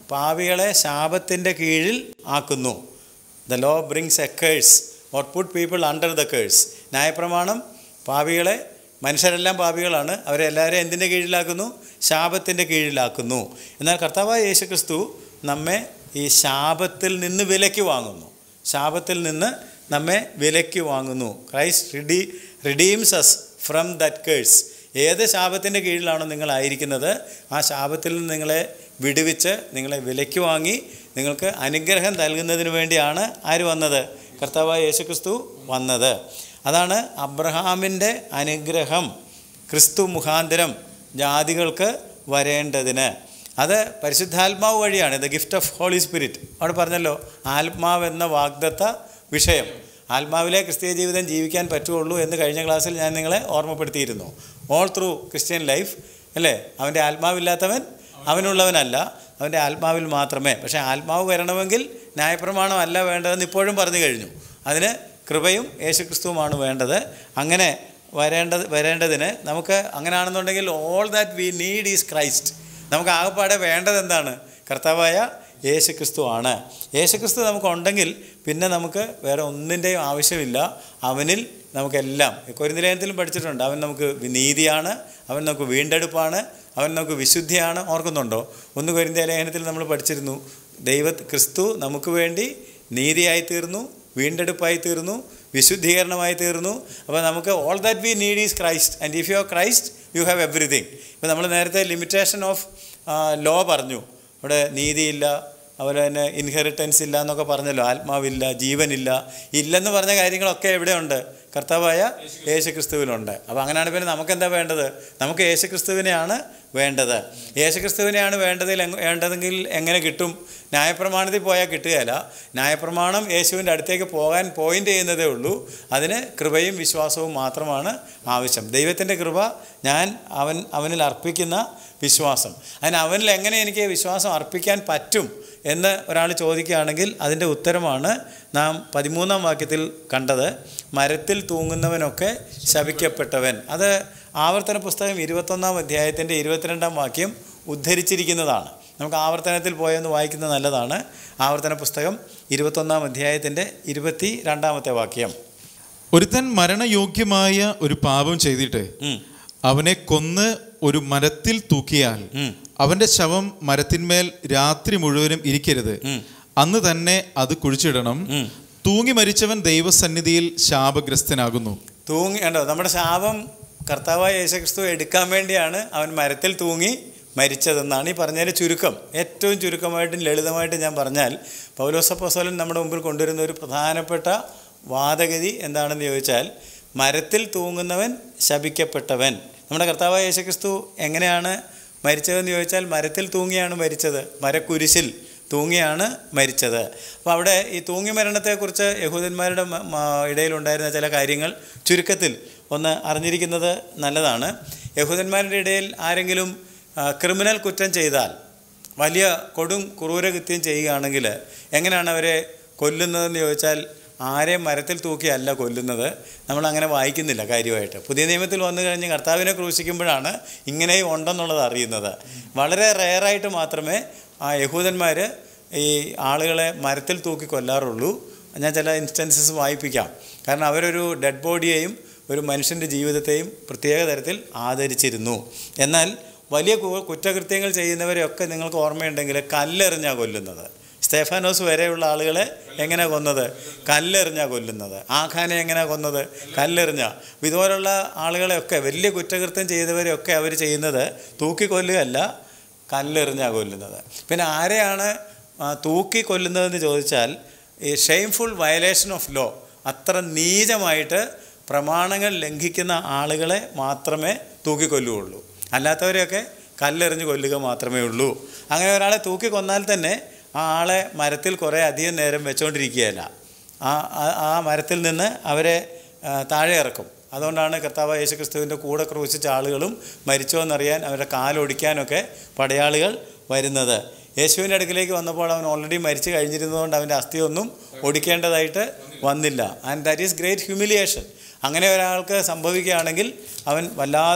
പാവികളെ ശാപത്തിൻ്റെ കീഴിൽ ആക്കുന്നു the law brings a curse or put people under the curse ന്യായപ്രമാണം പാവികളെ മനുഷ്യരെല്ലാം പാപികളാണ് അവരെ എല്ലാവരെയും എന്തിൻ്റെ കീഴിലാക്കുന്നു ശാപത്തിൻ്റെ കീഴിലാക്കുന്നു എന്നാൽ കർത്താവായ യേശു ക്രിസ്തു നമ്മെ ഈ ശാപത്തിൽ നിന്ന് വിലയ്ക്ക് വാങ്ങുന്നു ശാപത്തിൽ നിന്ന് നമ്മെ വിലയ്ക്ക് വാങ്ങുന്നു ക്രൈസ്റ്റ് റിഡീ redeems us from that curse ഏത് ശാപത്തിൻ്റെ കീഴിലാണോ നിങ്ങളായിരിക്കുന്നത് ആ ശാപത്തിൽ നിന്ന് നിങ്ങളെ വിടുവിച്ച് നിങ്ങളെ വിലയ്ക്ക് വാങ്ങി നിങ്ങൾക്ക് അനുഗ്രഹം നൽകുന്നതിന് വേണ്ടിയാണ് ആര് വന്നത് കർത്താവായ യേശുക്രിസ്തു വന്നത് അതാണ് അബ്രഹാമിൻ്റെ അനുഗ്രഹം ക്രിസ്തു മുഖാന്തരം ജാതികൾക്ക് വരേണ്ടതിന് അത് പരിശുദ്ധാത്മാവ് വഴിയാണ് the gift of Holy Spirit അവിടെ പറഞ്ഞല്ലോ ആത്മാവ് എന്ന വാഗ്ദത്ത വിഷയം ആത്മാവിലെ ക്രിസ്തീയ ജീവിതം ജീവിക്കാൻ പറ്റുള്ളൂ എന്ന് കഴിഞ്ഞ ക്ലാസ്സിൽ ഞാൻ നിങ്ങളെ ഓർമ്മപ്പെടുത്തിയിരുന്നു ഓൾ ത്രൂ ക്രിസ്ത്യൻ ലൈഫ് അല്ലേ അവൻ്റെ ആത്മാവില്ലാത്തവൻ അവനുള്ളവനല്ല അവൻ്റെ ആത്മാവിൽ മാത്രമേ പക്ഷേ ആത്മാവ് വരണമെങ്കിൽ ന്യായപ്രമാണം അല്ല വേണ്ടതെന്ന് ഇപ്പോഴും പറഞ്ഞു കഴിഞ്ഞു അതിന് കൃപയും യേശുക്രിസ്തുവുമാണ് വേണ്ടത് അങ്ങനെ വരേണ്ടത് വരേണ്ടതിന് നമുക്ക് അങ്ങനെയാണെന്നുണ്ടെങ്കിൽ all that we need is Christ നമുക്ക് ആകെപ്പാടെ വേണ്ടത് എന്താണ് കർത്താവായ യേശുക്രിസ്തു ആണ് യേശുക്രിസ്തു നമുക്കുണ്ടെങ്കിൽ പിന്നെ നമുക്ക് വേറെ ഒന്നിൻ്റെയും ആവശ്യമില്ല അവനിൽ നമുക്കെല്ലാം കൊരിന്തിലേനത്തിലും പഠിച്ചിട്ടുണ്ട് അവൻ നമുക്ക് നീതിയാണ് അവൻ നമുക്ക് വീണ്ടെടുപ്പാണ് അവൻ നമുക്ക് വിശുദ്ധിയാണ് ഓർക്കുന്നുണ്ടോ ഒന്ന് കൊരിന്തിയ ലേഖനത്തിൽ നമ്മൾ പഠിച്ചിരുന്നു ദൈവ ക്രിസ്തു നമുക്ക് വേണ്ടി നീതിയായി തീർന്നു വീണ്ടെടുപ്പായി തീർന്നു വിശുദ്ധീകരണമായി തീർന്നു അപ്പോൾ നമുക്ക് all that we need is Christ and if you are Christ you have everything ഇപ്പോൾ നമ്മൾ നേരത്തെ ലിമിറ്റേഷൻ ഓഫ് ലോ പറഞ്ഞു അവിടെ നീതിയില്ല അതുപോലെ തന്നെ ഇൻഹെറിറ്റൻസ് ഇല്ല എന്നൊക്കെ പറഞ്ഞല്ലോ ആത്മാവില്ല ജീവനില്ല ഇല്ലെന്ന് പറഞ്ഞ കാര്യങ്ങളൊക്കെ എവിടെയുണ്ട് കർത്താവായ യേശു ക്രിസ്തുവിലുണ്ട് അപ്പോൾ അങ്ങനെയാണ് പിന്നെ നമുക്ക് എന്താ വേണ്ടത് നമുക്ക് യേശു ക്രിസ്തുവിനെയാണ് വേണ്ടത് യേശു ക്രിസ്തുവിനെയാണ് വേണ്ടതിൽ എങ് വേണ്ടതെങ്കിൽ എങ്ങനെ കിട്ടും ന്യായപ്രമാണത്തിൽ പോയാൽ കിട്ടുകയില്ല ന്യായപ്രമാണം യേശുവിൻ്റെ അടുത്തേക്ക് പോകാൻ പോയിൻ്റ് ചെയ്യുന്നതേ ഉള്ളൂ അതിന് കൃപയും വിശ്വാസവും മാത്രമാണ് ആവശ്യം ദൈവത്തിൻ്റെ കൃപ ഞാൻ അവൻ അവനിൽ അർപ്പിക്കുന്ന വിശ്വാസം അതിന് അവനിൽ എങ്ങനെ എനിക്ക് വിശ്വാസം അർപ്പിക്കാൻ പറ്റും എന്ന് ഒരാൾ ചോദിക്കുകയാണെങ്കിൽ അതിൻ്റെ ഉത്തരമാണ് നാം പതിമൂന്നാം വാക്യത്തിൽ കണ്ടത് മരത്തിൽ തൂങ്ങുന്നവനൊക്കെ ശപിക്കപ്പെട്ടവൻ അത് ആവർത്തന പുസ്തകം ഇരുപത്തൊന്നാം അധ്യായത്തിൻ്റെ ഇരുപത്തിരണ്ടാം വാക്യം ഉദ്ധരിച്ചിരിക്കുന്നതാണ് നമുക്ക് ആവർത്തനത്തിൽ പോയെന്ന് വായിക്കുന്നത് നല്ലതാണ് ആവർത്തന പുസ്തകം ഇരുപത്തൊന്നാം അധ്യായത്തിൻ്റെ ഇരുപത്തി രണ്ടാമത്തെ വാക്യം ഒരുത്തൻ മരണയോഗ്യമായ ഒരു പാപം ചെയ്തിട്ട് ഉം, അവനെ കൊന്ന് ഒരു മരത്തിൽ തൂക്കിയാൽ ഉം, അവന്റെ ശവം മരത്തിന്മേൽ രാത്രി മുഴുവനും ഇരിക്കരുത് ഉം. അന്ന് തന്നെ അത് കുഴിച്ചിടണം ഉം. തൂങ്ങി മരിച്ചവൻ ദൈവസന്നിധിയിൽ ശാപഗ്രസ്തനാകുന്നു തൂങ്ങി കണ്ടോ നമ്മുടെ ശാപം കർത്താവായ യേശുക്രിസ്തു എടുക്കാൻ വേണ്ടിയാണ് അവൻ മരത്തിൽ തൂങ്ങി മരിച്ചതെന്നാണ് ഈ പറഞ്ഞതിൻ്റെ ചുരുക്കം ഏറ്റവും ചുരുക്കമായിട്ടും ലളിതമായിട്ടും ഞാൻ പറഞ്ഞാൽ പൗലോസപ്പോസോലൻ നമ്മുടെ മുമ്പിൽ കൊണ്ടുവരുന്ന ഒരു പ്രധാനപ്പെട്ട വാദഗതി എന്താണെന്ന് ചോദിച്ചാൽ മരത്തിൽ തൂങ്ങുന്നവൻ ശപിക്കപ്പെട്ടവൻ നമ്മുടെ കർത്താവായ യേശുക്രിസ്തു എങ്ങനെയാണ് മരിച്ചതെന്ന് ചോദിച്ചാൽ മരത്തിൽ തൂങ്ങിയാണ് മരിച്ചത് മരക്കുരിശിൽ തൂങ്ങിയാണ് മരിച്ചത് അപ്പോൾ അവിടെ ഈ തൂങ്ങി മരണത്തെക്കുറിച്ച് യഹൂദന്മാരുടെ മ- മ- ഇടയിലുണ്ടായിരുന്ന ചില കാര്യങ്ങൾ ചുരുക്കത്തിൽ ഒന്ന് അറിഞ്ഞിരിക്കുന്നത് നല്ലതാണ് യഹൂദന്മാരുടെ ഇടയിൽ ആരെങ്കിലും ആ, ക്രിമിനൽ കുറ്റം ചെയ്താൽ വലിയ കൊടും ക്രൂരകൃത്യം ചെയ്യുകയാണെങ്കിൽ എങ്ങനെയാണ് അവരെ കൊല്ലുന്നതെന്ന് ചോദിച്ചാൽ ആരെയും മരത്തിൽ തൂക്കിയല്ല കൊല്ലുന്നത് നമ്മൾ അങ്ങനെ വായിക്കുന്നില്ല കാര്യമായിട്ട് പുതിയ നിയമത്തിൽ വന്നു കഴിഞ്ഞ് കർത്താവിനെ ക്രൂശിക്കുമ്പോഴാണ് ഇങ്ങനെയും ഉണ്ടെന്നുള്ളത് അറിയുന്നത് വളരെ റെയറായിട്ട് മാത്രമേ ആ യഹൂദന്മാർ ഈ ആളുകളെ മരത്തിൽ തൂക്കി കൊല്ലാറുള്ളൂ ഞാൻ ചില ഇൻസ്റ്റൻസസ് വായിപ്പിക്കാം കാരണം അവരൊരു ഡെഡ് ബോഡിയെയും ഒരു മനുഷ്യൻ്റെ ജീവിതത്തെയും പ്രത്യേക തരത്തിൽ ആദരിച്ചിരുന്നു എന്നാൽ വലിയ കു- കുറ്റകൃത്യങ്ങൾ ചെയ്യുന്നവരെയൊക്കെ നിങ്ങൾക്ക് ഓർമ്മയുണ്ടെങ്കിൽ കല്ലെറിഞ്ഞാണ് കൊല്ലുന്നത് സ്റ്റെഫാനോസ് വരെയുള്ള ആളുകളെ എങ്ങനെ കൊന്നത് കല്ലെറിഞ്ഞാണ് കൊല്ലുന്നത് ആഖാനെ എങ്ങനെ കൊന്നത് കല്ലെറിഞ്ഞ ഇതുപോലുള്ള ആളുകളെയൊക്കെ വലിയ കുറ്റകൃത്യം ചെയ്തവരെയൊക്കെ അവർ ചെയ്യുന്നത് തൂക്കിക്കൊല്ലുകയല്ല കല്ലെറിഞ്ഞാണ് കൊല്ലുന്നത് പിന്നെ ആരെയാണ് ആ, തൂക്കി കൊല്ലുന്നതെന്ന് ചോദിച്ചാൽ ഈ ഷെയിംഫുൾ വയലേഷൻ ഓഫ് ലോ അത്ര നീചമായിട്ട് പ്രമാണങ്ങൾ ലംഘിക്കുന്ന ആളുകളെ മാത്രമേ തൂക്കിക്കൊല്ലുകയുള്ളൂ അല്ലാത്തവരെയൊക്കെ കല്ലെറിഞ്ഞ് കൊല്ലുക മാത്രമേ ഉള്ളൂ അങ്ങനെ ഒരാളെ തൂക്കി കൊന്നാൽ തന്നെ ആ ആളെ മരത്തിൽ കുറേ അധികം നേരം വെച്ചുകൊണ്ടിരിക്കുകയല്ല ആ ആ- ആ മരത്തിൽ നിന്ന് അവരെ ആ, താഴെ ഇറക്കും അതുകൊണ്ടാണ് കർത്താവ് യേശു ക്രിസ്തുവിൻ്റെ കൂടെ ക്രൂശിച്ച ആളുകളും മരിച്ചോ എന്നറിയാൻ അവരുടെ കാലൊടിക്കാനൊക്കെ പടയാളികൾ വരുന്നത് യേശുവിൻ്റെ അടുക്കിലേക്ക് വന്നപ്പോൾ അവൻ ഓൾറെഡി മരിച്ചു കഴിഞ്ഞിരുന്നതുകൊണ്ട് അവൻ്റെ അസ്ഥിയൊന്നും ഒടിക്കേണ്ടതായിട്ട് വന്നില്ല and that is great humiliation അങ്ങനെ ഒരാൾക്ക് സംഭവിക്കുകയാണെങ്കിൽ അവൻ വല്ലാതെ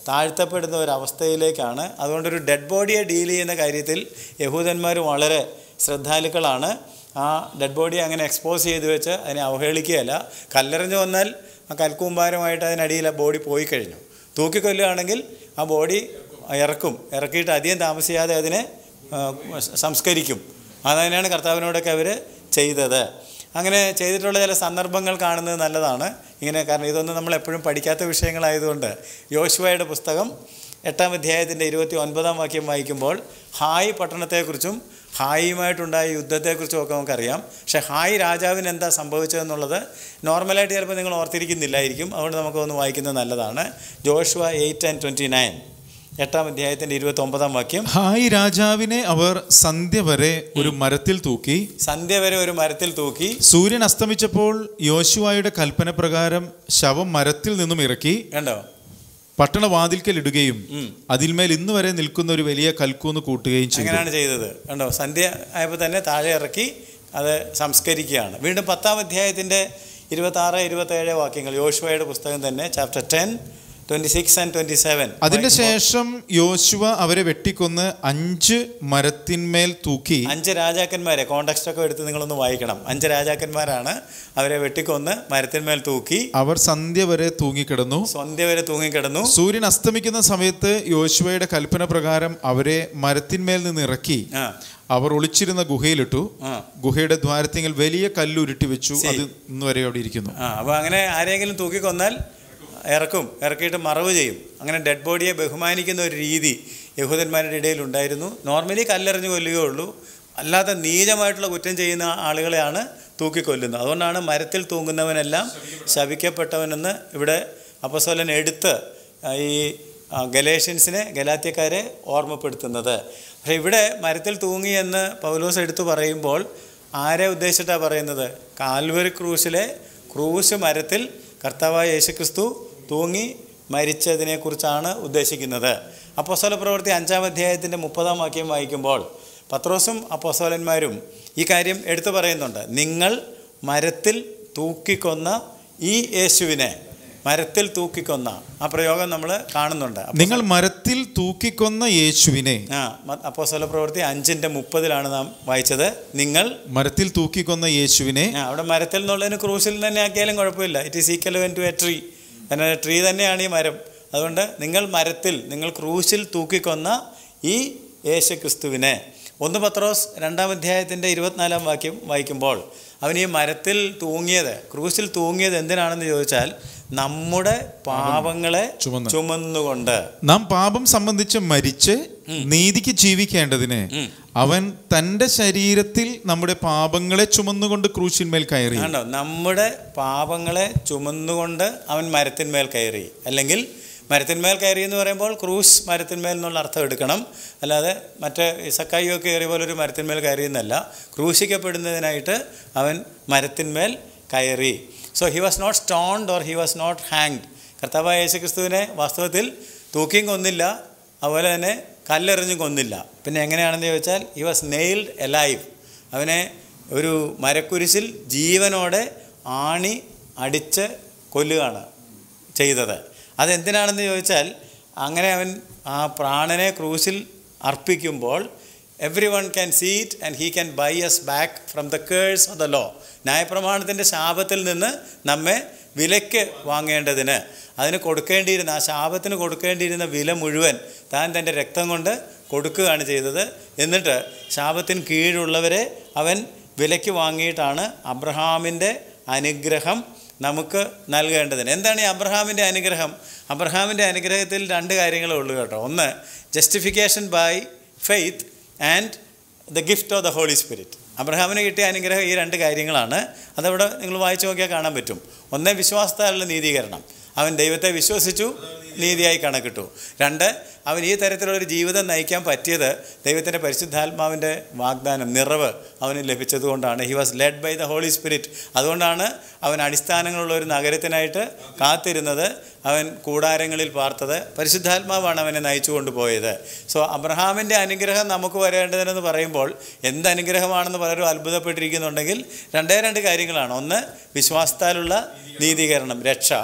താഴ്ത്തപ്പെടുന്ന ഒരവസ്ഥയിലേക്കാണ് അതുകൊണ്ടൊരു ഡെഡ് ബോഡിയെ ഡീൽ ചെയ്യുന്ന കാര്യത്തിൽ യഹൂദന്മാർ വളരെ ശ്രദ്ധാലുക്കളാണ് ആ ഡെഡ് ബോഡി അങ്ങനെ എക്സ്പോസ് ചെയ്ത് വെച്ച് അതിനെ അവഹേളിക്കുകയല്ല കല്ലെറിഞ്ഞ് വന്നാൽ ആ കൽക്കൂമ്പാരമായിട്ട് അതിനടിയിൽ ആ ബോഡി പോയി കഴിഞ്ഞു തൂക്കിക്കൊല്ലുകയാണെങ്കിൽ ആ ബോഡി ഇറക്കും ഇറക്കിയിട്ട് അധികം താമസിയാതെ അതിനെ ആ, സംസ്കരിക്കും അതന്നെയാണ് കർത്താവിനോടൊക്കെ അവർ ചെയ്തത് അങ്ങനെ ചെയ്തിട്ടുള്ള ചില സന്ദർഭങ്ങൾ കാണുന്നത് നല്ലതാണ് ഇങ്ങനെ കാരണം ഇതൊന്നും നമ്മൾ എപ്പോഴും പഠിക്കാത്ത വിഷയങ്ങളായതുകൊണ്ട് യോശുവയുടെ പുസ്തകം എട്ടാം അധ്യായത്തിൻ്റെ ഇരുപത്തി ഒൻപതാം വാക്യം വായിക്കുമ്പോൾ ഹായ് പട്ടണത്തെക്കുറിച്ചും ഹായിയുമായിട്ടുണ്ടായ യുദ്ധത്തെക്കുറിച്ചും ഒക്കെ നമുക്കറിയാം പക്ഷേ ഹായ് രാജാവിന് എന്താ സംഭവിച്ചതെന്നുള്ളത് നോർമലായിട്ട് ചിലപ്പോൾ നിങ്ങൾ ഓർത്തിരിക്കുന്നില്ലായിരിക്കും അതുകൊണ്ട് നമുക്കൊന്ന് വായിക്കുന്നത് നല്ലതാണ് Joshua eight and twenty nine എട്ടാം അധ്യായത്തിൻ്റെ ഇരുപത്തി ഒമ്പതാം വാക്യം ഹായ് രാജാവിനെ അവർ സന്ധ്യ വരെ ഒരു മരത്തിൽ തൂക്കി സന്ധ്യ വരെ ഒരു മരത്തിൽ തൂക്കി സൂര്യൻ അസ്തമിച്ചപ്പോൾ യോശുവായുടെ കൽപ്പന പ്രകാരം ശവം മരത്തിൽ നിന്നും ഇറക്കി കണ്ടോ പട്ടണവാതിൽക്കൽ ഇടുകയും ഉം. അതിന്മേൽ ഇന്ന് വരെ നിൽക്കുന്ന ഒരു വലിയ കൽക്കൂന്ന് കൂട്ടുകയും ചെയ്തു അങ്ങനെയാണ് ചെയ്തത് കണ്ടോ സന്ധ്യ ആയപ്പോൾ തന്നെ താഴെ ഇറക്കി അത് സംസ്കരിക്കുകയാണ് വീണ്ടും പത്താം അധ്യായത്തിൻ്റെ ഇരുപത്താറ് ഇരുപത്തേഴ് വാക്യങ്ങൾ യോശുവയുടെ പുസ്തകം തന്നെ chapter ten twenty six and twenty seven അതിന്റെ ശേഷം യോശുവ അവരെ വെട്ടിക്കൊന്ന് അഞ്ച് മരത്തിന്മേൽ തൂക്കി അഞ്ച് രാജാക്കന്മാരെ കോണ്ടക്സ്റ്റ് ഒക്കെ എടുത്ത് നിങ്ങളൊന്ന് വായിക്കണം അഞ്ച് രാജാക്കന്മാരാണ് അവരെ വെട്ടിക്കൊന്ന് മരത്തിന്മേൽ തൂക്കി അവർ സന്ധ്യ വരെ തൂങ്ങിക്കിടന്നു സന്ധ്യ വരെ തൂങ്ങിക്കിടന്നു സൂര്യൻ അസ്തമിക്കുന്ന സമയത്ത് യോശുവയുടെ കൽപ്പന പ്രകാരം അവരെ മരത്തിന്മേൽ നിന്ന് ഇറക്കി ആ അവർ ഒളിച്ചിരുന്ന ഗുഹയിലിട്ടു ആ ഗുഹയുടെ ദ്വാരത്തിങ്കിൽ വലിയ കല്ലുരുട്ടി വെച്ചു ശരി. അത് ഇന്ന് വരെ അവിടെ ഇരിക്കുന്നു ആ അപ്പോൾ അങ്ങനെ ആരെങ്കിലും തൂക്കിക്കൊന്നാൽ ഇറക്കും ഇറക്കിയിട്ട് മറവ് ചെയ്യും അങ്ങനെ ഡെഡ് ബോഡിയെ ബഹുമാനിക്കുന്ന ഒരു രീതി യഹൂദന്മാരുടെ ഇടയിൽ ഉണ്ടായിരുന്നു നോർമലി കല്ലെറിഞ്ഞ് കൊല്ലുകയുള്ളൂ അല്ലാത്ത നീചമായിട്ടുള്ള കുറ്റം ചെയ്യുന്ന ആളുകളെയാണ് തൂക്കിക്കൊല്ലുന്നത് അതുകൊണ്ടാണ് മരത്തിൽ തൂങ്ങുന്നവനെല്ലാം ശപിക്കപ്പെട്ടവനെന്ന് ഇവിടെ അപ്പസോലൻ എടുത്ത് ആ, ഈ ആ, ഗലേഷ്യൻസിനെ ഗലാത്യക്കാരെ ഓർമ്മപ്പെടുത്തുന്നത് പക്ഷേ ഇവിടെ മരത്തിൽ തൂങ്ങി എന്ന് പൗലോസ് എടുത്തു പറയുമ്പോൾ ആരെ ഉദ്ദേശിച്ചിട്ടാണ് പറയുന്നത് കാൽവരി ക്രൂശിലെ ക്രൂശ് മരത്തിൽ കർത്താവായ യേശുക്രിസ്തു തൂങ്ങി മരിച്ചതിനെക്കുറിച്ചാണ് ഉദ്ദേശിക്കുന്നത് അപ്പോസ്തല പ്രവൃത്തി അഞ്ചാം അധ്യായത്തിൻ്റെ മുപ്പതാം വാക്യം വായിക്കുമ്പോൾ പത്രോസും അപ്പോസ്തലന്മാരും ഈ കാര്യം എടുത്തു പറയുന്നുണ്ട് നിങ്ങൾ മരത്തിൽ തൂക്കിക്കൊന്ന ഈ യേശുവിനെ മരത്തിൽ തൂക്കിക്കൊന്ന ആ പ്രയോഗം നമ്മൾ കാണുന്നുണ്ട് നിങ്ങൾ മരത്തിൽ തൂക്കിക്കൊന്ന യേശുവിനെ ആ അപ്പോസ്തല പ്രവൃത്തി അഞ്ചിൻ്റെ മുപ്പതിലാണ് നാം വായിച്ചത് നിങ്ങൾ മരത്തിൽ തൂക്കിക്കൊന്ന യേശുവിനെ ആ അവിടെ മരത്തിൽ എന്നുള്ളതിന് ക്രൂശിൽ തന്നെ ആക്കിയാലും കുഴപ്പമില്ല it is equal to a tree കാരണം ട്രീ തന്നെയാണ് ഈ മരം അതുകൊണ്ട് നിങ്ങൾ മരത്തിൽ നിങ്ങൾ ക്രൂശിൽ തൂക്കിക്കൊന്ന ഈ യേശു ക്രിസ്തുവിനെ ഒന്ന് പത്രോസ് രണ്ടാം അധ്യായത്തിൻ്റെ ഇരുപത്തിനാലാം വാക്യം വായിക്കുമ്പോൾ അവൻ ഈ മരത്തിൽ തൂങ്ങിയത് ക്രൂശിൽ തൂങ്ങിയത് എന്തിനാണെന്ന് ചോദിച്ചാൽ നമ്മുടെ പാപങ്ങളെ ചുമന്ന്. ചുമന്നുകൊണ്ട് നാം പാപം സംബന്ധിച്ച് മരിച്ച് നീതിക്ക് ജീവിക്കേണ്ടതിന് അവൻ തന്റെ ശരീരത്തിൽ നമ്മുടെ പാപങ്ങളെ ചുമന്നുകൊണ്ട് ക്രൂശിന്മേൽ കയറി കണ്ടോ നമ്മുടെ പാപങ്ങളെ ചുമന്നുകൊണ്ട് അവൻ മരത്തിന്മേൽ കയറി അല്ലെങ്കിൽ മരത്തിന്മേൽ കയറി എന്ന് പറയുമ്പോൾ ക്രൂസ് മരത്തിന്മേൽ എന്നുള്ള അർത്ഥം എടുക്കണം അല്ലാതെ മറ്റേ സക്കായിയോ കയറിയ പോലെ ഒരു മരത്തിന്മേൽ കയറി എന്നല്ല ക്രൂശിക്കപ്പെടുന്നതിനായിട്ട് അവൻ മരത്തിന്മേൽ കയറി so he was not stoned or he was not hanged കർത്താവായ യേശു ക്രിസ്തുവിനെ വാസ്തവത്തിൽ തൂക്കിയും കൊന്നില്ല അതുപോലെ തന്നെ കല്ലെറിഞ്ഞും കൊന്നില്ല പിന്നെ എങ്ങനെയാണെന്ന് ചോദിച്ചാൽ ഹി വാസ് നെയിൽഡ് എലൈവ് അവനെ ഒരു മരക്കുരിശിൽ ജീവനോടെ ആണി അടിച്ച് കൊല്ലുകയാണ് ചെയ്തത് അതെന്തിനാണെന്ന് ചോദിച്ചാൽ അങ്ങനെ അവൻ ആ പ്രാണനെ ക്രൂശിൽ അർപ്പിക്കുമ്പോൾ every one can see it and he can buys back from the curse of the law ന്യായപ്രമാണത്തിൻ്റെ ശാപത്തിൽ നിന്ന് നമ്മെ വിലയ്ക്ക് വാങ്ങേണ്ടതിന് അതിന് കൊടുക്കേണ്ടിയിരുന്ന ആ ശാപത്തിന് കൊടുക്കേണ്ടിയിരുന്ന വില മുഴുവൻ താൻ തൻ്റെ രക്തം കൊണ്ട് കൊടുക്കുകയാണ് ചെയ്തത് എന്നിട്ട് ശാപത്തിന് കീഴുള്ളവരെ അവൻ വിലയ്ക്ക് വാങ്ങിയിട്ടാണ് അബ്രഹാമിൻ്റെ അനുഗ്രഹം നമുക്ക് നൽകേണ്ടതിന് എന്താണ് ഈ അബ്രഹാമിൻ്റെ അനുഗ്രഹം അബ്രഹാമിൻ്റെ അനുഗ്രഹത്തിൽ രണ്ട് കാര്യങ്ങളേ ഉള്ളൂ കേട്ടോ ഒന്ന് justification by faith and the gift of the Holy Spirit അബ്രഹാമിന് കിട്ടിയ അനുഗ്രഹം ഈ രണ്ട് കാര്യങ്ങളാണ് അതവിടെ നിങ്ങൾ വായിച്ചു നോക്കിയാൽ കാണാൻ പറ്റും ഒന്ന് വിശ്വാസത്താലുള്ള നീതീകരണം അവൻ ദൈവത്തെ വിശ്വസിച്ചു നീതിയായി കണക്കിട്ടു രണ്ട് അവൻ ഈ തരത്തിലുള്ളൊരു ജീവിതം നയിക്കാൻ പറ്റിയത് ദൈവത്തിൻ്റെ പരിശുദ്ധാത്മാവിൻ്റെ വാഗ്ദാനം നിറവ് അവന് ലഭിച്ചതുകൊണ്ടാണ് he was led by the Holy Spirit അതുകൊണ്ടാണ് അവൻ അടിസ്ഥാനങ്ങളുള്ള ഒരു നഗരത്തിനായിട്ട് കാത്തിരുന്നത് അവൻ കൂടാരങ്ങളിൽ പാർത്തത് പരിശുദ്ധാത്മാവാണ് അവനെ നയിച്ചു കൊണ്ടുപോയത് സോ അബ്രഹാമിൻ്റെ അനുഗ്രഹം നമുക്ക് വരേണ്ടതെന്ന് പറയുമ്പോൾ എന്ത് അനുഗ്രഹമാണെന്ന് പലരും അത്ഭുതപ്പെട്ടിരിക്കുന്നുണ്ടെങ്കിൽ രണ്ടേ രണ്ട് കാര്യങ്ങളാണ് ഒന്ന് വിശ്വാസത്താലുള്ള നീതീകരണം രക്ഷ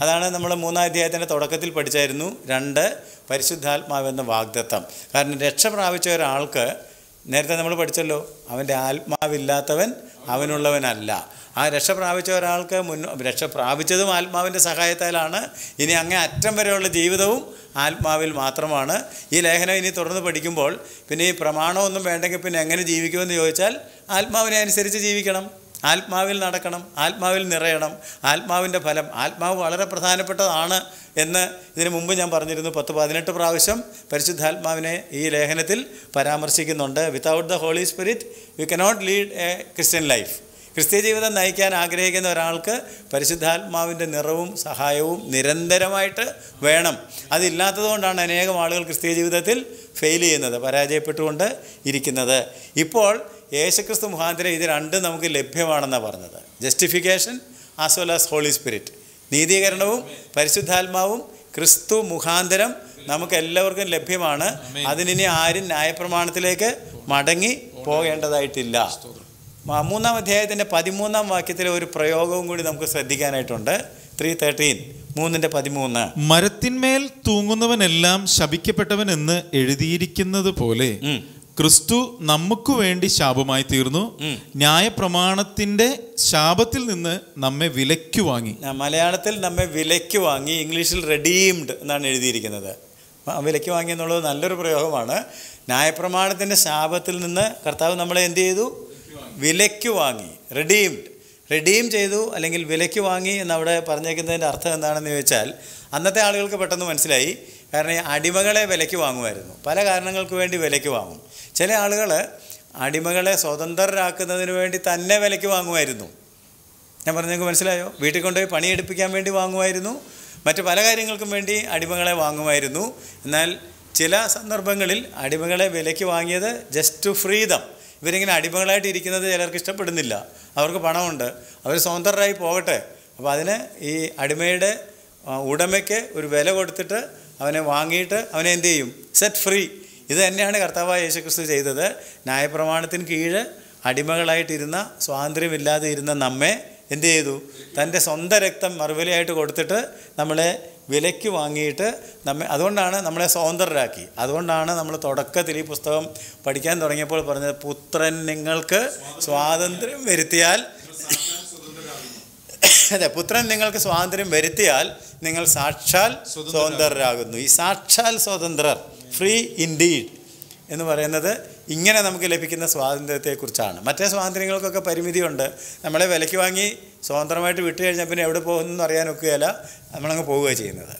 അതാണ് നമ്മൾ മൂന്നാം അധ്യായത്തിൻ്റെ തുടക്കത്തിൽ പഠിച്ചായിരുന്നു രണ്ട് പരിശുദ്ധാത്മാവെന്ന വാഗ്ദത്തം കാരണം രക്ഷ പ്രാപിച്ച ഒരാൾക്ക് നേരത്തെ നമ്മൾ പഠിച്ചല്ലോ അവൻ്റെ ആത്മാവില്ലാത്തവൻ അവനുള്ളവനല്ല ആ രക്ഷ പ്രാപിച്ച ഒരാൾക്ക് മുൻ രക്ഷ പ്രാപിച്ചതും ആത്മാവിൻ്റെ സഹായത്താലാണ് ഇനി അങ്ങേ അറ്റം വരെയുള്ള ജീവിതവും ആത്മാവിൽ മാത്രമാണ് ഈ ലേഖനം ഇനി തുടർന്ന് പഠിക്കുമ്പോൾ പിന്നെ ഈ പ്രമാണമൊന്നും വേണ്ടെങ്കിൽ പിന്നെ എങ്ങനെ ജീവിക്കുമെന്ന് ചോദിച്ചാൽ ആത്മാവിനെ അനുസരിച്ച് ജീവിക്കണം ആത്മാവിൽ നടക്കണം ആത്മാവിൽ നിറയണം ആത്മാവിൻ്റെ ഫലം ആത്മാവ് വളരെ പ്രധാനപ്പെട്ടതാണ് എന്ന് ഇതിനു മുമ്പ് ഞാൻ പറഞ്ഞിരുന്നു പത്ത് പതിനെട്ട് പ്രാവശ്യം പരിശുദ്ധാത്മാവിനെ ഈ ലേഖനത്തിൽ പരാമർശിക്കുന്നുണ്ട് without the Holy Spirit you cannot lead a Christian life ക്രിസ്ത്യ ജീവിതം നയിക്കാൻ ആഗ്രഹിക്കുന്ന ഒരാൾക്ക് പരിശുദ്ധാത്മാവിൻ്റെ നിറവും സഹായവും നിരന്തരമായിട്ട് വേണം അതില്ലാത്തതുകൊണ്ടാണ് അനേകം ആളുകൾ ക്രിസ്തീയ ജീവിതത്തിൽ ഫെയിൽ ചെയ്യുന്നത് പരാജയപ്പെട്ടുകൊണ്ട് ഇരിക്കുന്നത് ഇപ്പോൾ യേശുക്രിസ്തു മുഖാന്തരം ഇത് രണ്ടും നമുക്ക് ലഭ്യമാണെന്നാണ് പറഞ്ഞത് justification as well as Holy Spirit നീതീകരണവും പരിശുദ്ധാത്മാവും ക്രിസ്തു മുഖാന്തരം നമുക്ക് എല്ലാവർക്കും ലഭ്യമാണ് അതിനി ആരും ന്യായപ്രമാണത്തിലേക്ക് മടങ്ങി പോകേണ്ടതായിട്ടില്ല മ- മൂന്നാം അധ്യായത്തിൻ്റെ പതിമൂന്നാം വാക്യത്തിലെ ഒരു പ്രയോഗവും കൂടി നമുക്ക് ശ്രദ്ധിക്കാനായിട്ടുണ്ട് ത്രീ തേർട്ടീൻ മൂന്നിൻ്റെ പതിമൂന്ന് മരത്തിന്മേൽ തൂങ്ങുന്നവനെല്ലാം ശപിക്കപ്പെട്ടവൻ എന്ന് എഴുതിയിരിക്കുന്നത് പോലെ ഉം. ക്രിസ്തു നമുക്ക് വേണ്ടി ശാപമായി തീർന്നു ഉം. ന്യായപ്രമാണത്തിന്റെ ശാപത്തിൽ നിന്ന് നമ്മെ വിലയ്ക്കു വാങ്ങി ആ, മലയാളത്തിൽ നമ്മെ വിലയ്ക്ക് വാങ്ങി ഇംഗ്ലീഷിൽ റെഡീംഡ് എന്നാണ് എഴുതിയിരിക്കുന്നത് ആ, വിലയ്ക്ക് വാങ്ങി എന്നുള്ളത് നല്ലൊരു പ്രയോഗമാണ് ന്യായപ്രമാണത്തിൻ്റെ ശാപത്തിൽ നിന്ന് കർത്താവ് നമ്മളെ എന്ത് ചെയ്തു വിലയ്ക്ക് വാങ്ങി റെഡീംഡ് റെഡീം ചെയ്തു അല്ലെങ്കിൽ വിലയ്ക്ക് വാങ്ങി എന്നവിടെ പറഞ്ഞേക്കുന്നതിൻ്റെ അർത്ഥം എന്താണെന്ന് ചോദിച്ചാൽ അന്നത്തെ ആളുകൾക്ക് പെട്ടെന്ന് മനസ്സിലായി കാരണം ഈ അടിമകളെ വിലയ്ക്ക് വാങ്ങുമായിരുന്നു പല കാരണങ്ങൾക്ക് വേണ്ടി വിലയ്ക്ക് വാങ്ങും ചില ആളുകൾ അടിമകളെ സ്വതന്ത്രരാക്കുന്നതിന് വേണ്ടി തന്നെ വിലയ്ക്ക് വാങ്ങുമായിരുന്നു ഞാൻ പറഞ്ഞു നിങ്ങൾക്ക് മനസ്സിലായോ വീട്ടിൽ കൊണ്ടുപോയി പണിയെടുപ്പിക്കാൻ വേണ്ടി വാങ്ങുമായിരുന്നു മറ്റ് പല കാര്യങ്ങൾക്കും വേണ്ടി അടിമകളെ വാങ്ങുമായിരുന്നു എന്നാൽ ചില സന്ദർഭങ്ങളിൽ അടിമകളെ വിലയ്ക്ക് വാങ്ങിയത് ജസ്റ്റ് ടു ഫ്രീദം ഇവരിങ്ങനെ അടിമകളായിട്ട് ഇരിക്കുന്നത് ചിലർക്ക് ഇഷ്ടപ്പെടുന്നില്ല അവർക്ക് പണമുണ്ട് അവർ സ്വതന്ത്രരായി പോകട്ടെ അപ്പോൾ അതിന് ഈ അടിമയുടെ ആ, ഉടമയ്ക്ക് ഒരു വില കൊടുത്തിട്ട് അവനെ വാങ്ങിയിട്ട് അവനെ എന്ത് ചെയ്യും സെറ്റ് ഫ്രീ ഇത് തന്നെയാണ് കർത്താവായ യേശുക്രിസ്തു ചെയ്തത് ന്യായപ്രമാണത്തിന് കീഴ് അടിമകളായിട്ടിരുന്ന സ്വാതന്ത്ര്യമില്ലാതെ ഇരുന്ന നമ്മെ എന്ത് ചെയ്തു തൻ്റെ സ്വന്തം രക്തം മറുവിലയായിട്ട് കൊടുത്തിട്ട് നമ്മളെ വിലയ്ക്ക് വാങ്ങിയിട്ട് നമ്മെ അതുകൊണ്ടാണ് നമ്മളെ സ്വതന്ത്രരാക്കി അതുകൊണ്ടാണ് നമ്മൾ തുടക്കത്തിൽ ഈ പുസ്തകം പഠിക്കാൻ തുടങ്ങിയപ്പോൾ പറഞ്ഞത് പുത്രൻ നിങ്ങൾക്ക് സ്വാതന്ത്ര്യം വരുത്തിയാൽ അതെ പുത്രൻ നിങ്ങൾക്ക് സ്വാതന്ത്ര്യം വരുത്തിയാൽ നിങ്ങൾ സാക്ഷാൽ സ്വതന്ത്രരാകുന്നു ഈ സാക്ഷാൽ സ്വതന്ത്രർ ഫ്രീ ഇൻഡീഡ് എന്ന് പറയുന്നത് ഇങ്ങനെ നമുക്ക് ലഭിക്കുന്ന സ്വാതന്ത്ര്യത്തെക്കുറിച്ചാണ് മറ്റേ സ്വാതന്ത്ര്യങ്ങൾക്കൊക്കെ പരിമിതിയുണ്ട് നമ്മളെ വിലയ്ക്ക് വാങ്ങി സ്വതന്ത്രമായിട്ട് വിട്ടു കഴിഞ്ഞാൽ പിന്നെ എവിടെ പോകുന്നു അറിയാൻ ഒക്കുകയല്ല നമ്മളങ്ങ് പോവുക ചെയ്യുന്നത്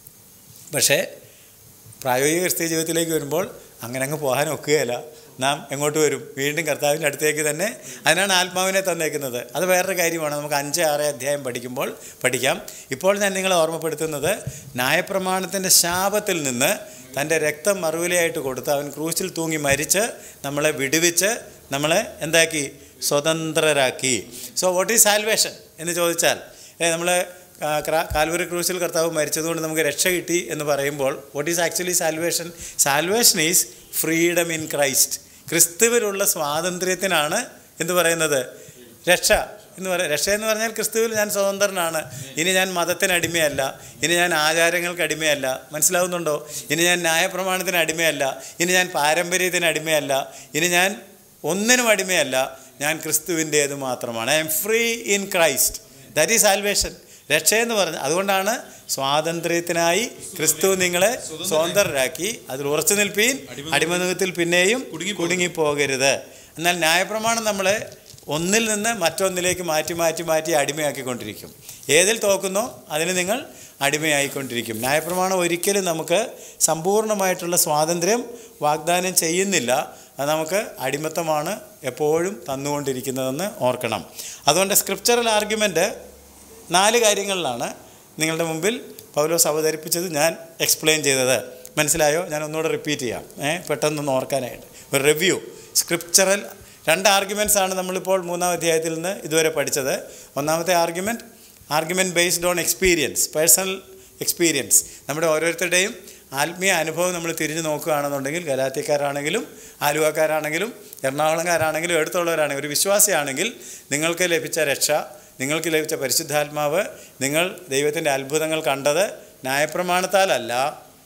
പക്ഷേ പ്രായോഗിക ക്രിസ്തീയ ജീവിതത്തിലേക്ക് വരുമ്പോൾ അങ്ങനെ അങ്ങ് പോകാൻ ഒക്കുകയില്ല നാം എങ്ങോട്ട് വരും വീണ്ടും കർത്താവിൻ്റെ അടുത്തേക്ക് തന്നെ അതിനാണ് ആത്മാവിനെ തന്നേക്കുന്നത് അത് വേറൊരു കാര്യമാണ് നമുക്ക് അഞ്ച് ആറ് അധ്യായം പഠിക്കുമ്പോൾ പഠിക്കാം ഇപ്പോൾ ഞാൻ നിങ്ങളെ ഓർമ്മപ്പെടുത്തുന്നത് ന്യായപ്രമാണത്തിൻ്റെ ശാപത്തിൽ നിന്ന് തൻ്റെ രക്തം മറുവിലയായിട്ട് കൊടുത്ത് അവൻ ക്രൂശിൽ തൂങ്ങി മരിച്ച് നമ്മളെ വിടുവിച്ച് നമ്മളെ എന്താക്കി സ്വതന്ത്രരാക്കി സോ വാട്ട് ഈസ് സാൽവേഷൻ എന്ന് ചോദിച്ചാൽ നമ്മൾ കാൽവറി ക്രൂസിൽ കർത്താവ് മരിച്ചതുകൊണ്ട് നമുക്ക് രക്ഷ കിട്ടി എന്ന് പറയുമ്പോൾ what is actually salvation salvation is freedom in Christ ക്രിസ്തുവിലുള്ള സ്വാതന്ത്ര്യത്തിനാണ് എന്ത് പറയുന്നത് രക്ഷ എന്ന് പറയാം രക്ഷ എന്ന് പറഞ്ഞാൽ ക്രിസ്തുവിൽ ഞാൻ സ്വതന്ത്രനാണ് ഇനി ഞാൻ മതത്തിന് അടിമയല്ല ഇനി ഞാൻ ആചാരങ്ങൾക്ക് അടിമയല്ല മനസ്സിലാവുന്നുണ്ടോ ഇനി ഞാൻ ന്യായപ്രമാണത്തിന് അടിമയല്ല ഇനി ഞാൻ പാരമ്പര്യത്തിന് അടിമയല്ല ഇനി ഞാൻ ഒന്നിനും അടിമയല്ല ഞാൻ ക്രിസ്തുവിൻ്റേത് മാത്രമാണ് I am free in Christ that is salvation രക്ഷയെന്ന് പറഞ്ഞ് അതുകൊണ്ടാണ് സ്വാതന്ത്ര്യത്തിനായി ക്രിസ്തു നിങ്ങളെ സ്വതന്ത്രരാക്കി അതിൽ ഉറച്ചു നിൽപ്പീൻ അടിമനുഖത്തിൽ പിന്നെയും കുടുങ്ങിപ്പോകരുത് എന്നാൽ ന്യായപ്രമാണം നമ്മളെ ഒന്നിൽ നിന്ന് മറ്റൊന്നിലേക്ക് മാറ്റി മാറ്റി മാറ്റി അടിമയാക്കിക്കൊണ്ടിരിക്കും ഏതിൽ തോക്കുന്നോ അതിന് നിങ്ങൾ അടിമയായിക്കൊണ്ടിരിക്കും ന്യായപ്രമാണം ഒരിക്കലും നമുക്ക് സമ്പൂർണ്ണമായിട്ടുള്ള സ്വാതന്ത്ര്യം വാഗ്ദാനം ചെയ്യുന്നില്ല അത് നമുക്ക് അടിമത്തമാണ് എപ്പോഴും തന്നുകൊണ്ടിരിക്കുന്നതെന്ന് ഓർക്കണം അതുകൊണ്ട് സ്ക്രിപ്ചറൽ ആർഗ്യുമെൻ്റ് നാല് കാര്യങ്ങളിലാണ് നിങ്ങളുടെ മുമ്പിൽ പൗലോസ് അവതരിപ്പിച്ചത് ഞാൻ എക്സ്പ്ലെയിൻ ചെയ്തത് മനസ്സിലായോ ഞാൻ ഒന്നുകൂടെ റിപ്പീറ്റ് ചെയ്യാം ഏ പെട്ടെന്നൊന്ന് ഓർക്കാനായിട്ട് ഒരു റിവ്യൂ സ്ക്രിപ്ചറൽ രണ്ട് ആർഗ്യുമെൻറ്റ്സ് ആണ് നമ്മളിപ്പോൾ മൂന്നാം അധ്യായത്തിൽ നിന്ന് ഇതുവരെ പഠിച്ചത് ഒന്നാമത്തെ argument argument based on experience personal experience നമ്മുടെ ഓരോരുത്തരുടെയും ആത്മീയ അനുഭവം നമ്മൾ തിരിഞ്ഞു നോക്കുകയാണെന്നുണ്ടെങ്കിൽ ഗലാത്യക്കാരാണെങ്കിലും ആലുവക്കാരാണെങ്കിലും എറണാകുളംകാരാണെങ്കിലും എടുത്തുള്ളവരാണെങ്കിലും ഒരു വിശ്വാസിയാണെങ്കിൽ നിങ്ങൾക്ക് ലഭിച്ച രക്ഷ നിങ്ങൾക്ക് ലഭിച്ച പരിശുദ്ധാത്മാവ് നിങ്ങൾ ദൈവത്തിൻ്റെ അത്ഭുതങ്ങൾ കണ്ടത് ന്യായപ്രമാണത്താലല്ല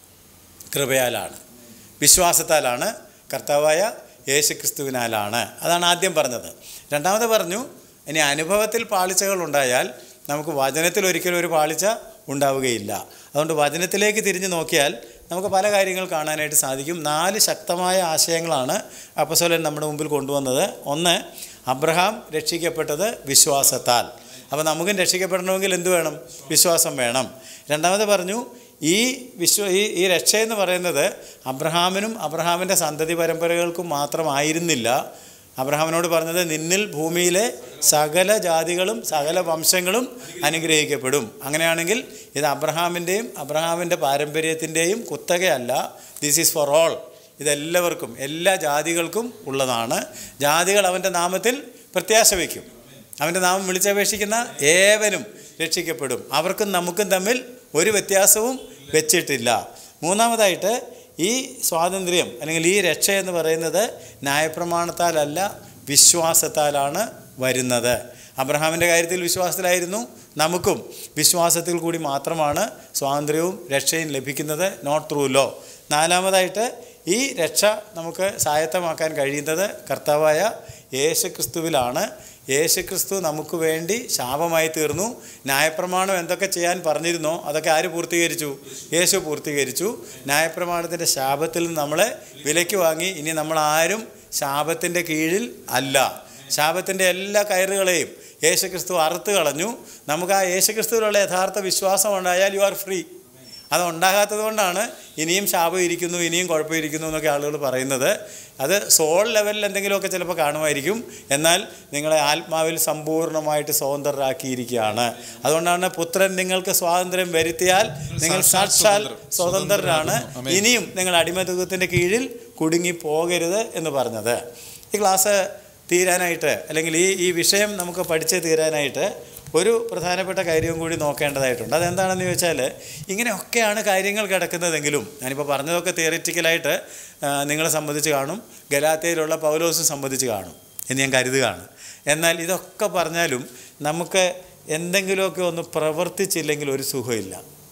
കൃപയാലാണ് വിശ്വാസത്താലാണ് കർത്താവായ യേശു ക്രിസ്തുവിനാലാണ് അതാണ് ആദ്യം പറഞ്ഞത് രണ്ടാമത് പറഞ്ഞു ഇനി അനുഭവത്തിൽ പാളിച്ചകൾ ഉണ്ടായാൽ നമുക്ക് വചനത്തിൽ ഒരിക്കലും ഒരു പാളിച്ച ഉണ്ടാവുകയില്ല അതുകൊണ്ട് വചനത്തിലേക്ക് തിരിഞ്ഞു നോക്കിയാൽ നമുക്ക് പല കാര്യങ്ങൾ കാണാനായിട്ട് സാധിക്കും നാല് ശക്തമായ ആശയങ്ങളാണ് അപ്പസോലൻ നമ്മുടെ മുമ്പിൽ കൊണ്ടുവന്നത് ഒന്ന് അബ്രഹാം രക്ഷിക്കപ്പെട്ടത് വിശ്വാസത്താൽ അപ്പോൾ നമുക്കും രക്ഷിക്കപ്പെടണമെങ്കിൽ എന്ത് വേണം വിശ്വാസം വേണം രണ്ടാമത് പറഞ്ഞു ഈ വിശ്വ ഈ ഈ രക്ഷയെന്ന് പറയുന്നത് അബ്രഹാമിനും അബ്രഹാമിൻ്റെ സന്തതി പരമ്പരകൾക്കും മാത്രമായിരുന്നില്ല അബ്രഹാമിനോട് പറഞ്ഞത് നിന്നിൽ ഭൂമിയിലെ സകല ജാതികളും സകല വംശങ്ങളും അനുഗ്രഹിക്കപ്പെടും അങ്ങനെയാണെങ്കിൽ ഇത് അബ്രഹാമിൻ്റെയും അബ്രഹാമിൻ്റെ പാരമ്പര്യത്തിൻ്റെയും കുത്തകയല്ല ദിസ് ഈസ് ഫോർ ഓൾ ഇതെല്ലാവർക്കും എല്ലാ ജാതികൾക്കും ഉള്ളതാണ് ജാതികൾ അവൻ്റെ നാമത്തിൽ പ്രത്യാശ വയ്ക്കും അവൻ്റെ നാമം വിളിച്ചപേക്ഷിക്കുന്ന ഏവനും രക്ഷിക്കപ്പെടും അവർക്കും നമുക്കും തമ്മിൽ ഒരു വ്യത്യാസവും വെച്ചിട്ടില്ല മൂന്നാമതായിട്ട് ഈ സ്വാതന്ത്ര്യം അല്ലെങ്കിൽ ഈ രക്ഷ എന്ന് പറയുന്നത് ന്യായപ്രമാണത്താലല്ല വിശ്വാസത്താലാണ് വരുന്നത് അബ്രഹാമിൻ്റെ കാര്യത്തിൽ വിശ്വാസത്തിലായിരുന്നു നമുക്കും വിശ്വാസത്തിൽ കൂടി മാത്രമാണ് സ്വാതന്ത്ര്യവും രക്ഷയും ലഭിക്കുന്നത് നോട്ട് ത്രൂ ലോ നാലാമതായിട്ട് ഈ രക്ഷ നമുക്ക് സ്വായത്തമാക്കാൻ കഴിയുന്നത് കർത്താവായ യേശു ക്രിസ്തുവിലാണ് യേശു ക്രിസ്തു നമുക്ക് വേണ്ടി ശാപമായി തീർന്നു ന്യായപ്രമാണം എന്തൊക്കെ ചെയ്യാൻ പറഞ്ഞിരുന്നോ അതൊക്കെ ആര് പൂർത്തീകരിച്ചു യേശു പൂർത്തീകരിച്ചു ന്യായപ്രമാണത്തിൻ്റെ ശാപത്തിൽ നിന്ന് നമ്മളെ വിലയ്ക്ക് വാങ്ങി ഇനി നമ്മൾ ആരും ശാപത്തിൻ്റെ കീഴിൽ അല്ല ശാപത്തിൻ്റെ എല്ലാ കയറുകളെയും യേശുക്രിസ്തു അറുത്ത് കളഞ്ഞു നമുക്ക് ആ യേശുക്രിസ്തുവിലുള്ള യഥാർത്ഥ വിശ്വാസം ഉണ്ടായാൽ യു ആർ ഫ്രീ അത് ഉണ്ടാകാത്തത് കൊണ്ടാണ് ഇനിയും ശാപം ഇരിക്കുന്നു ഇനിയും കുഴപ്പമിരിക്കുന്നു എന്നൊക്കെ ആളുകൾ പറയുന്നത് അത് സോൾ ലെവലിൽ എന്തെങ്കിലുമൊക്കെ ചിലപ്പോൾ കാണുമായിരിക്കും എന്നാൽ നിങ്ങളെ ആത്മാവിൽ സമ്പൂർണ്ണമായിട്ട് സ്വതന്ത്രരാക്കിയിരിക്കുകയാണ് അതുകൊണ്ടാണ് പുത്രൻ നിങ്ങൾക്ക് സ്വാതന്ത്ര്യം വരുത്തിയാൽ നിങ്ങൾ സാക്ഷാൽ സ്വതന്ത്രരാണ് ഇനിയും നിങ്ങൾ അടിമതുഖത്തിൻ്റെ കീഴിൽ കുടുങ്ങി പോകരുത് എന്ന് പറഞ്ഞത് ഈ ക്ലാസ് തീരാനായിട്ട് അല്ലെങ്കിൽ ഈ ഈ വിഷയം നമുക്ക് പഠിച്ച് തീരാനായിട്ട് ഒരു പ്രധാനപ്പെട്ട കാര്യവും കൂടി നോക്കേണ്ടതായിട്ടുണ്ട് അതെന്താണെന്ന് ചോദിച്ചാൽ ഇങ്ങനെയൊക്കെയാണ് കാര്യങ്ങൾ കിടക്കുന്നതെങ്കിലും ഞാനിപ്പോൾ പറഞ്ഞതൊക്കെ തിയറിറ്റിക്കലായിട്ട് നിങ്ങളെ സംബന്ധിച്ച് കാണും ഗലാത്തയിലുള്ള പൗലോസും സംബന്ധിച്ച് കാണും എന്ന് ഞാൻ കരുതുകയാണ് എന്നാൽ ഇതൊക്കെ പറഞ്ഞാലും നമുക്ക് എന്തെങ്കിലുമൊക്കെ ഒന്ന് പ്രവർത്തിച്ചില്ലെങ്കിൽ ഒരു സുഖമില്ല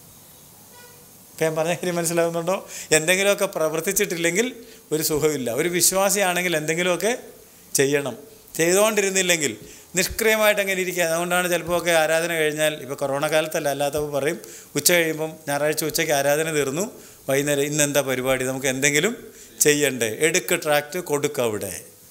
ഇപ്പം ഞാൻ പറഞ്ഞ കാര്യം മനസ്സിലാകുന്നുണ്ടോ എന്തെങ്കിലുമൊക്കെ പ്രവർത്തിച്ചിട്ടില്ലെങ്കിൽ ഒരു സുഖമില്ല ഒരു വിശ്വാസിയാണെങ്കിൽ എന്തെങ്കിലുമൊക്കെ ചെയ്യണം ചെയ്തുകൊണ്ടിരുന്നില്ലെങ്കിൽ നിഷ്ക്രിയമായിട്ട് അങ്ങനെ ഇരിക്കുക അതുകൊണ്ടാണ് ചിലപ്പോൾ ഒക്കെ ആരാധന കഴിഞ്ഞാൽ ഇപ്പോൾ കൊറോണ കാലത്തല്ല അല്ലാത്തപ്പോൾ പറയും ഉച്ച കഴിയുമ്പം ഞായറാഴ്ച ഉച്ചയ്ക്ക് ആരാധന തീർന്നു വൈകുന്നേരം ഇന്ന് എന്താ പരിപാടി നമുക്ക് എന്തെങ്കിലും ചെയ്യണ്ടേ എടുക്ക് ട്രാക്റ്റ് കൊടുക്കുക അവിടെ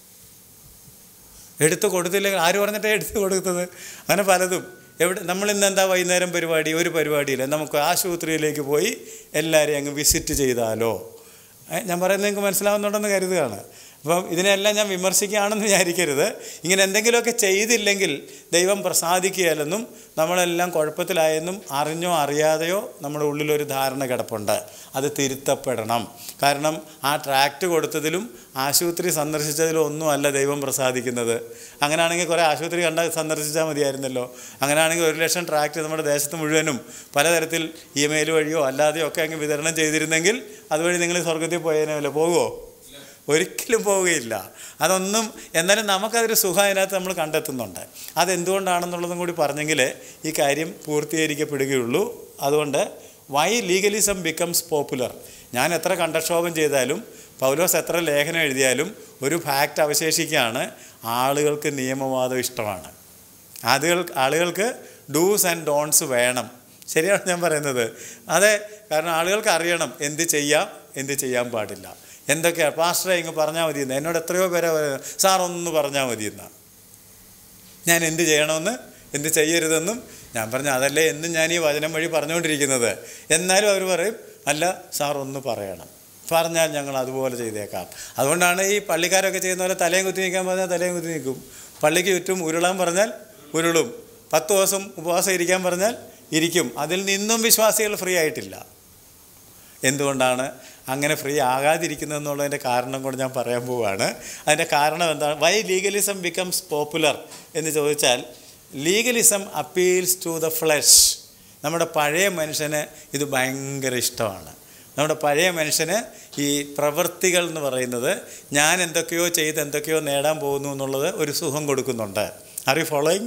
എടുത്ത് കൊടുത്തില്ലെങ്കിൽ ആര് പറഞ്ഞിട്ടാണ് എടുത്ത് കൊടുത്തത് അങ്ങനെ പലതും എവിടെ നമ്മൾ ഇന്ന് എന്താ വൈകുന്നേരം പരിപാടി ഒരു പരിപാടിയില്ല നമുക്ക് ആശുപത്രിയിലേക്ക് പോയി എല്ലാവരെയും അങ്ങ് വിസിറ്റ് ചെയ്താലോ ഏ, ഞാൻ പറയുന്നത് നിങ്ങൾക്ക് മനസ്സിലാവുന്നുണ്ടെന്ന് കരുതുകയാണ് അപ്പം ഇതിനെല്ലാം ഞാൻ വിമർശിക്കുകയാണെന്ന് വിചാരിക്കരുത് ഇങ്ങനെ എന്തെങ്കിലുമൊക്കെ ചെയ്തില്ലെങ്കിൽ ദൈവം പ്രസാദിക്കുകയല്ലെന്നും നമ്മളെല്ലാം കുഴപ്പത്തിലായെന്നും അറിഞ്ഞോ അറിയാതെയോ നമ്മുടെ ഉള്ളിലൊരു ധാരണ കിടപ്പുണ്ട് അത് തിരുത്തപ്പെടണം കാരണം ആ ട്രാക്റ്റ് കൊടുത്തതിലും ആശുപത്രി സന്ദർശിച്ചതിലും ഒന്നും അല്ല ദൈവം പ്രസാദിക്കുന്നത് അങ്ങനെയാണെങ്കിൽ കുറേ ആശുപത്രി കണ്ട സന്ദർശിച്ചാൽ മതിയായിരുന്നല്ലോ അങ്ങനെയാണെങ്കിൽ ഒരു ലക്ഷം ട്രാക്റ്റ് നമ്മുടെ ദേശത്ത് മുഴുവനും പലതരത്തിൽ ഇമെയിൽ വഴിയോ അല്ലാതെയോ ഒക്കെ അങ്ങ് വിതരണം ചെയ്തിരുന്നെങ്കിൽ അതുവഴി നിങ്ങൾ സ്വർഗത്തിൽ പോയതിനല്ലോ പോകുമോ ഒരിക്കലും പോവുകയില്ല അതൊന്നും എന്നാലും നമുക്കതൊരു സുഖം അതിനകത്ത് നമ്മൾ കണ്ടെത്തുന്നുണ്ട് അതെന്തുകൊണ്ടാണെന്നുള്ളതും കൂടി പറഞ്ഞെങ്കിൽ ഈ കാര്യം പൂർത്തീകരിക്കപ്പെടുകയുള്ളൂ അതുകൊണ്ട് വൈ ലീഗലിസം ബിക്കംസ് പോപ്പുലർ ഞാൻ എത്ര കണ്ടക്ഷോഭം ചെയ്താലും പൗലോസ് എത്ര ലേഖനം എഴുതിയാലും ഒരു ഫാക്റ്റ് അവശേഷിക്കുകയാണ് ആളുകൾക്ക് നിയമവാദം ഇഷ്ടമാണ് ആളുകൾ ആളുകൾക്ക് ഡൂസ് ആൻഡ് ഡോൺസ് വേണം ശരിയാണ് ഞാൻ പറയുന്നത് അതെ കാരണം ആളുകൾക്ക് അറിയണം എന്ത് ചെയ്യാം എന്ത് ചെയ്യാൻ പാടില്ല എന്തൊക്കെയാണ് പാസ്റ്ററെ ഇങ്ങ് പറഞ്ഞാൽ മതി എന്ന് എന്നോട് എത്രയോ പേരെ പറയുന്നത് സാർ ഒന്ന് പറഞ്ഞാൽ മതി എന്നാ ഞാൻ എന്ത് ചെയ്യണമെന്ന് എന്ത് ചെയ്യരുതെന്നും ഞാൻ പറഞ്ഞു അതല്ലേ എന്നും ഞാൻ ഈ വചനം വഴി പറഞ്ഞുകൊണ്ടിരിക്കുന്നത് എന്നാലും അവർ പറയും അല്ല സാർ ഒന്ന് പറയണം പറഞ്ഞാൽ ഞങ്ങൾ അതുപോലെ ചെയ്തേക്കാം അതുകൊണ്ടാണ് ഈ പള്ളിക്കാരൊക്കെ ചെയ്യുന്ന പോലെ തലയും കുത്തി നിൽക്കാൻ പറഞ്ഞാൽ തലയും കുത്തി നിൽക്കും പള്ളിക്ക് ചുറ്റും ഉരുളാൻ പറഞ്ഞാൽ ഉരുളും പത്ത് ദിവസം ഉപവാസം ഇരിക്കാൻ പറഞ്ഞാൽ ഇരിക്കും അതിൽ നിന്നും വിശ്വാസികൾ ഫ്രീ ആയിട്ടില്ല എന്തുകൊണ്ടാണ് അങ്ങനെ ഫ്രീ ആകാതിരിക്കുന്നതെന്നുള്ളതിൻ്റെ കാരണം കൂടെ ഞാൻ പറയാൻ പോവുകയാണ് അതിൻ്റെ കാരണം എന്താണ് വൈ ലീഗലിസം ബിക്കംസ് പോപ്പുലർ എന്ന് ചോദിച്ചാൽ legalism appeals to the flesh നമ്മുടെ പഴയ മനുഷ്യന് ഇത് ഭയങ്കര ഇഷ്ടമാണ് നമ്മുടെ പഴയ മനുഷ്യന് ഈ പ്രവൃത്തികൾ എന്ന് പറയുന്നത് ഞാൻ എന്തൊക്കെയോ ചെയ്ത് എന്തൊക്കെയോ നേടാൻ പോകുന്നു എന്നുള്ളത് ഒരു സുഖം കൊടുക്കുന്നുണ്ട് ആർ യു ഫോളോയിങ്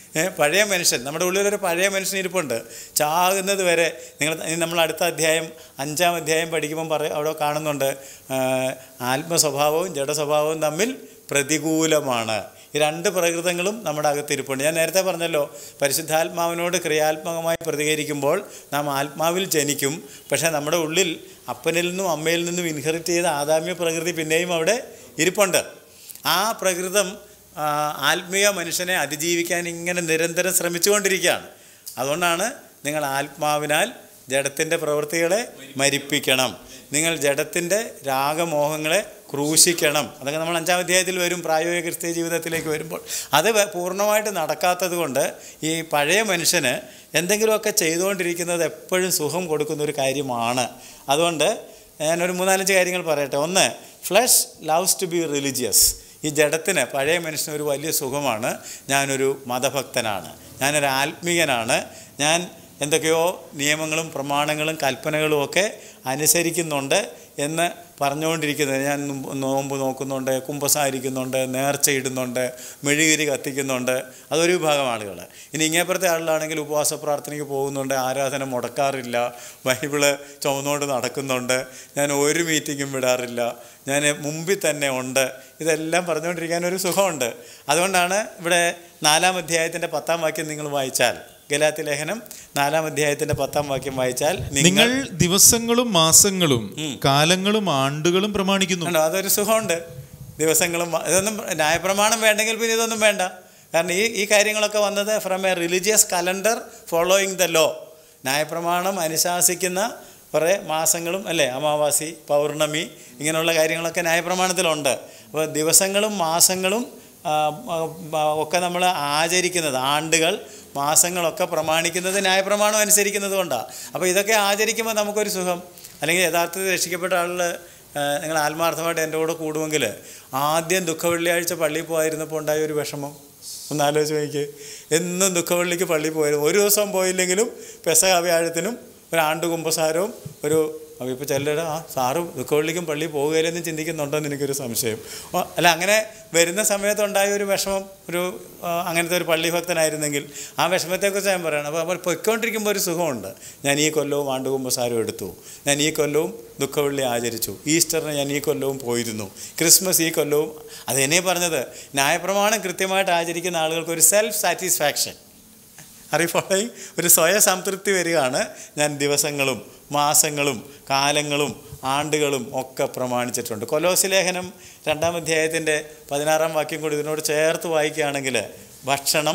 ഏ, പഴയ മനുഷ്യൻ നമ്മുടെ ഉള്ളിലൊരു പഴയ മനുഷ്യൻ ഇരിപ്പുണ്ട് ചാകുന്നത് വരെ നിങ്ങൾ ഇനി നമ്മൾ അടുത്ത അധ്യായം അഞ്ചാം അധ്യായം പഠിക്കുമ്പം പറ അവിടെ കാണുന്നുണ്ട് ആ, ആത്മസ്വഭാവവും ജഡസ്വഭാവവും തമ്മിൽ പ്രതികൂലമാണ് ഈ രണ്ട് പ്രകൃതങ്ങളും നമ്മുടെ അകത്തിരിപ്പുണ്ട് ഞാൻ നേരത്തെ പറഞ്ഞല്ലോ പരിശുദ്ധാത്മാവിനോട് ക്രിയാത്മകമായി പ്രതികരിക്കുമ്പോൾ നാം ആത്മാവിൽ ജനിക്കും പക്ഷേ നമ്മുടെ ഉള്ളിൽ അപ്പനിൽ നിന്നും അമ്മയിൽ നിന്നും ഇൻഹെറിറ്റ് ചെയ്ത ആദാമ്യ പ്രകൃതി പിന്നെയും അവിടെ ഇരിപ്പുണ്ട് ആ പ്രകൃതം ആ, ആത്മീയ മനുഷ്യനെ അതിജീവിക്കാൻ ഇങ്ങനെ നിരന്തരം ശ്രമിച്ചുകൊണ്ടിരിക്കുകയാണ് അതുകൊണ്ടാണ് നിങ്ങൾ ആത്മാവിനാൽ ജഡത്തിൻ്റെ പ്രവൃത്തികളെ മരിപ്പിക്കണം നിങ്ങൾ ജഡത്തിൻ്റെ രാഗമോഹങ്ങളെ ക്രൂശിക്കണം അതൊക്കെ നമ്മൾ അഞ്ചാം അധ്യായത്തിൽ വരും പ്രായോഗിക ക്രിസ്തീയ ജീവിതത്തിലേക്ക് വരുമ്പോൾ അത് വ- പൂർണ്ണമായിട്ട് നടക്കാത്തത് കൊണ്ട് ഈ പഴയ മനുഷ്യന് എന്തെങ്കിലുമൊക്കെ ചെയ്തുകൊണ്ടിരിക്കുന്നത് എപ്പോഴും സുഖം കൊടുക്കുന്ന ഒരു കാര്യമാണ് അതുകൊണ്ട് ഞാനൊരു മൂന്നാലഞ്ച് കാര്യങ്ങൾ പറയട്ടെ ഒന്ന് flesh loves to be religious ഈ ജഡത്തിന് പഴയ മനുഷ്യന് ഒരു വലിയ സുഖമാണ് ഞാനൊരു മതഭക്തനാണ് ഞാനൊരു ആത്മീയനാണ് ഞാൻ എന്തൊക്കെയോ നിയമങ്ങളും പ്രമാണങ്ങളും കൽപ്പനകളും ഒക്കെ അനുസരിക്കുന്നുണ്ട് എന്ന് പറഞ്ഞുകൊണ്ടിരിക്കുന്നത് ഞാൻ നോമ്പ് നോമ്പ് നോക്കുന്നുണ്ട് കുമ്പസാരിക്കുന്നുണ്ട് നേർച്ചയിടുന്നുണ്ട് മെഴുകിരി കത്തിക്കുന്നുണ്ട് അതൊരു വിഭാഗം ആളുകൾ ഇനി ഇങ്ങേപ്പുറത്തെ ആളുകളാണെങ്കിൽ ഉപവാസ പ്രാർത്ഥനയ്ക്ക് പോകുന്നുണ്ട് ആരാധന മുടക്കാറില്ല ബൈബിള് ചുമന്നുകൊണ്ട് നടക്കുന്നുണ്ട് ഞാൻ ഒരു മീറ്റിങ്ങും വിടാറില്ല ഞാൻ മുമ്പിൽ തന്നെ ഉണ്ട് ഇതെല്ലാം പറഞ്ഞുകൊണ്ടിരിക്കാൻ ഒരു സുഖമുണ്ട് അതുകൊണ്ടാണ് ഇവിടെ നാലാം അധ്യായത്തിൻ്റെ പത്താം വാക്യം നിങ്ങൾ വായിച്ചാൽ ഗലാത്തി ലേഖനം നാലാം അധ്യായത്തിൻ്റെ പത്താം വാക്യം വായിച്ചാൽ നിങ്ങൾ ദിവസങ്ങളും മാസങ്ങളും കാലങ്ങളും ആണ്ടുകളും പ്രമാണിക്കുന്നു ഉണ്ടോ അതൊരു സുഖമുണ്ട് ദിവസങ്ങളും മ- ഇതൊന്നും ന്യായപ്രമാണം വേണ്ടെങ്കിൽ പിന്നെ ഇതൊന്നും വേണ്ട കാരണം ഈ ഈ കാര്യങ്ങളൊക്കെ വന്നത് from a religious calendar following the law ന്യായപ്രമാണം അനുശാസിക്കുന്ന കുറേ മാസങ്ങളും അല്ലേ അമാവാസി പൗർണമി ഇങ്ങനെയുള്ള കാര്യങ്ങളൊക്കെ ന്യായപ്രമാണത്തിലുണ്ട് അപ്പോൾ ദിവസങ്ങളും മാസങ്ങളും ആ, ആ, ഒക്കെ നമ്മൾ ആചരിക്കുന്നത് ആണ്ടുകൾ മാസങ്ങളൊക്കെ പ്രമാണിക്കുന്നത് ന്യായപ്രമാണം അനുസരിക്കുന്നത് കൊണ്ടാണ് അപ്പോൾ ഇതൊക്കെ ആചരിക്കുമ്പോൾ നമുക്കൊരു സുഖം അല്ലെങ്കിൽ യഥാർത്ഥത്തിൽ രക്ഷിക്കപ്പെട്ട ആളുകൾ നിങ്ങൾ ആത്മാർത്ഥമായിട്ട് എൻ്റെ കൂടെ കൂടുമെങ്കിൽ ആദ്യം ദുഃഖവെള്ളിയാഴ്ച പള്ളിയിൽ പോയിരുന്നപ്പോൾ ഉണ്ടായ ഒരു വിഷമം ഒന്ന് ആലോചിച്ച് നോക്കി എന്നും ദുഃഖവെള്ളിക്ക് പള്ളിയിൽ പോയിരുന്നു ഒരു ദിവസം പോയില്ലെങ്കിലും പെസക വ്യാഴത്തിനും ഒരു ആണ്ട് കുമ്പസാരവും ഒരു അപ്പോൾ ഇപ്പോൾ ചിലർ ആ സാറ് ദുഃഖവെള്ളിക്കും പള്ളി പോകുകയില്ലെന്ന് ചിന്തിക്കുന്നുണ്ടോ എന്ന് എനിക്കൊരു സംശയം ഓ, അല്ല അങ്ങനെ വരുന്ന സമയത്തുണ്ടായ ഒരു വിഷമം ഒരു ആ, അങ്ങനത്തെ ഒരു പള്ളി ഭക്തനായിരുന്നെങ്കിൽ ആ വിഷമത്തെക്കുറിച്ച് ഞാൻ പറയണം അപ്പോൾ നമ്മൾ പൊയ്ക്കൊണ്ടിരിക്കുമ്പോൾ ഒരു സുഖമുണ്ട് ഞാൻ ഈ കൊല്ലവും ആണ്ടുകുമ്പസാരം എടുത്തു ഞാൻ ഈ കൊല്ലവും ദുഃഖവെള്ളി ആചരിച്ചു ഈസ്റ്ററിന് ഞാൻ ഈ കൊല്ലവും പോയിരുന്നു ക്രിസ്മസ് ഈ കൊല്ലവും അത് എന്നെ പറഞ്ഞത് ന്യായപ്രമാണം കൃത്യമായിട്ട് ആചരിക്കുന്ന ആളുകൾക്ക് ഒരു സെൽഫ് സാറ്റിസ്ഫാക്ഷൻ അറിയപ്പോളെങ്കിൽ ഒരു സ്വയ സംതൃപ്തി വരികയാണ് ഞാൻ ദിവസങ്ങളും മാസങ്ങളും കാലങ്ങളും ആണ്ടുകളും ഒക്കെ പ്രമാണിച്ചിട്ടുണ്ട് കൊലോസി ലേഖനം രണ്ടാം അധ്യായത്തിൻ്റെ പതിനാറാം വാക്യം കൂടി ഇതിനോട് ചേർത്ത് വായിക്കുകയാണെങ്കിൽ ഭക്ഷണം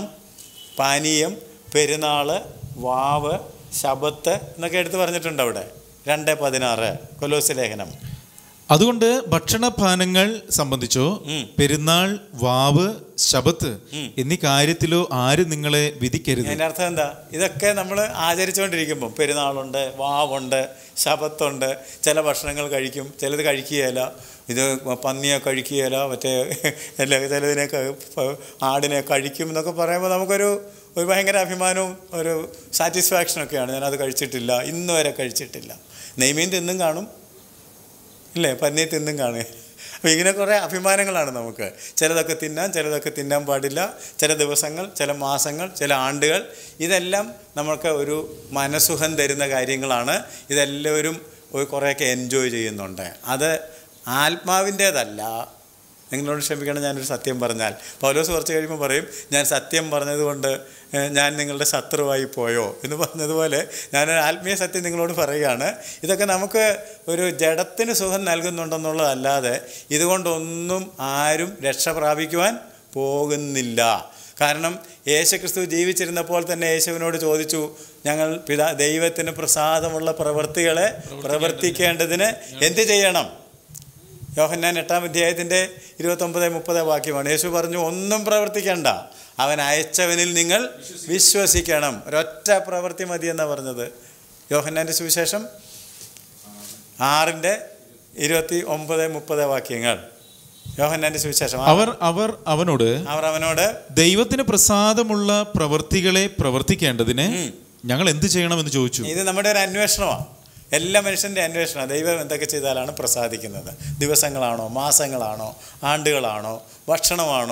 പാനീയം പെരുന്നാൾ വാവ് ശബത്ത് എന്നൊക്കെ എടുത്ത് പറഞ്ഞിട്ടുണ്ട് അവിടെ രണ്ട് പതിനാറ് കൊലോസി ലേഖനം അതുകൊണ്ട് ഭക്ഷണപാനങ്ങൾ സംബന്ധിച്ചോ ഉം. പെരുന്നാൾ വാവ് ശബത്ത് ഉം. എന്നീ കാര്യത്തിലോ ആരും നിങ്ങളെ വിധിക്കരുത് അതിൻ്റെ അർത്ഥം എന്താ ഇതൊക്കെ നമ്മൾ ആചരിച്ചുകൊണ്ടിരിക്കുമ്പോൾ പെരുന്നാളുണ്ട് വാവുണ്ട് ശബത്തുണ്ട് ചില ഭക്ഷണങ്ങൾ കഴിക്കും ചിലത് കഴിക്കുകയില്ല ഇത് പന്നിയെ കഴിക്കുകയില്ല മറ്റേ അല്ല ചിലതിനെ ക- പ- ആടിനെ കഴിക്കും എന്നൊക്കെ പറയുമ്പോൾ നമുക്കൊരു ഒരു ഭയങ്കര അഭിമാനവും ഒരു സാറ്റിസ്ഫാക്ഷനൊക്കെയാണ് ഞാനത് കഴിച്ചിട്ടില്ല ഇന്ന് വരെ കഴിച്ചിട്ടില്ല നെയ്മീൻ തിന്നും കാണും ഇല്ലേ പന്നിയെ തിന്നും കാണുക അപ്പോൾ ഇങ്ങനെ കുറേ അഭിമാനങ്ങളാണ് നമുക്ക് ചിലതൊക്കെ തിന്നാൻ ചിലതൊക്കെ തിന്നാൻ പാടില്ല ചില ദിവസങ്ങൾ ചില മാസങ്ങൾ ചില ആണ്ടുകൾ ഇതെല്ലാം നമുക്ക് ഒരു മനസ്സുഖം തരുന്ന കാര്യങ്ങളാണ് ഇതെല്ലാവരും ഒരു കുറേയൊക്കെ എൻജോയ് ചെയ്യുന്നുണ്ട് അത് ആത്മാവിൻ്റേതല്ല നിങ്ങളോട് ക്ഷമിക്കണം ഞാനൊരു സത്യം പറഞ്ഞാൽ പൗലോസ് കുറച്ച് കഴിയുമ്പോൾ പറയും ഞാൻ സത്യം പറഞ്ഞതുകൊണ്ട് ഏഹ്, ഞാൻ നിങ്ങളുടെ ശത്രുവായി പോയോ എന്ന് പറഞ്ഞതുപോലെ ഞാനൊരു ആത്മീയ സത്യം നിങ്ങളോട് പറയുകയാണ് ഇതൊക്കെ നമുക്ക് ഒരു ജഡത്തിന് സുഖം നൽകുന്നുണ്ടെന്നുള്ളതല്ലാതെ ഇതുകൊണ്ടൊന്നും ആരും രക്ഷ പ്രാപിക്കുവാൻ പോകുന്നില്ല കാരണം യേശുക്രിസ്തു ജീവിച്ചിരുന്നപ്പോൾ തന്നെ യേശുവിനോട് ചോദിച്ചു ഞങ്ങൾ പിതാ ദൈവത്തിന് പ്രസാദമുള്ള പ്രവൃത്തികളെ പ്രവർത്തിക്കേണ്ടതിന് എന്ത് ചെയ്യണം യോഹന്നാൻ എട്ടാം അധ്യായത്തിൻ്റെ ഇരുപത്തൊമ്പത് മുപ്പത് വാക്യമാണ് യേശു പറഞ്ഞു ഒന്നും പ്രവർത്തിക്കണ്ട അവൻ അയച്ചവനിൽ നിങ്ങൾ വിശ്വസിക്കണം ഒരൊറ്റ പ്രവൃത്തി മതി എന്നാണ് പറഞ്ഞത് യോഹന്നാൻ്റെ സുവിശേഷം ആറിൻ്റെ ഇരുപത്തി ഒമ്പത് മുപ്പത് വാക്യങ്ങൾ യോഹന്നാൻ്റെ സുവിശേഷം ആ- അവർ അവർ അവനോട് അവർ അവനോട് ദൈവത്തിന് പ്രസാദമുള്ള പ്രവർത്തികളെ പ്രവർത്തിക്കേണ്ടതിന് ഞങ്ങൾ എന്ത് ചെയ്യണമെന്ന് ചോദിച്ചു ഇത് നമ്മുടെ ഒരു അന്വേഷണമാണ് എല്ലാ മനുഷ്യൻ്റെ അന്വേഷണമാണ് ദൈവം എന്തൊക്കെ ചെയ്താലാണ് പ്രസാദിക്കുന്നത് ദിവസങ്ങളാണോ മാസങ്ങളാണോ ആണ്ടുകളാണോ ഭക്ഷണമാണോ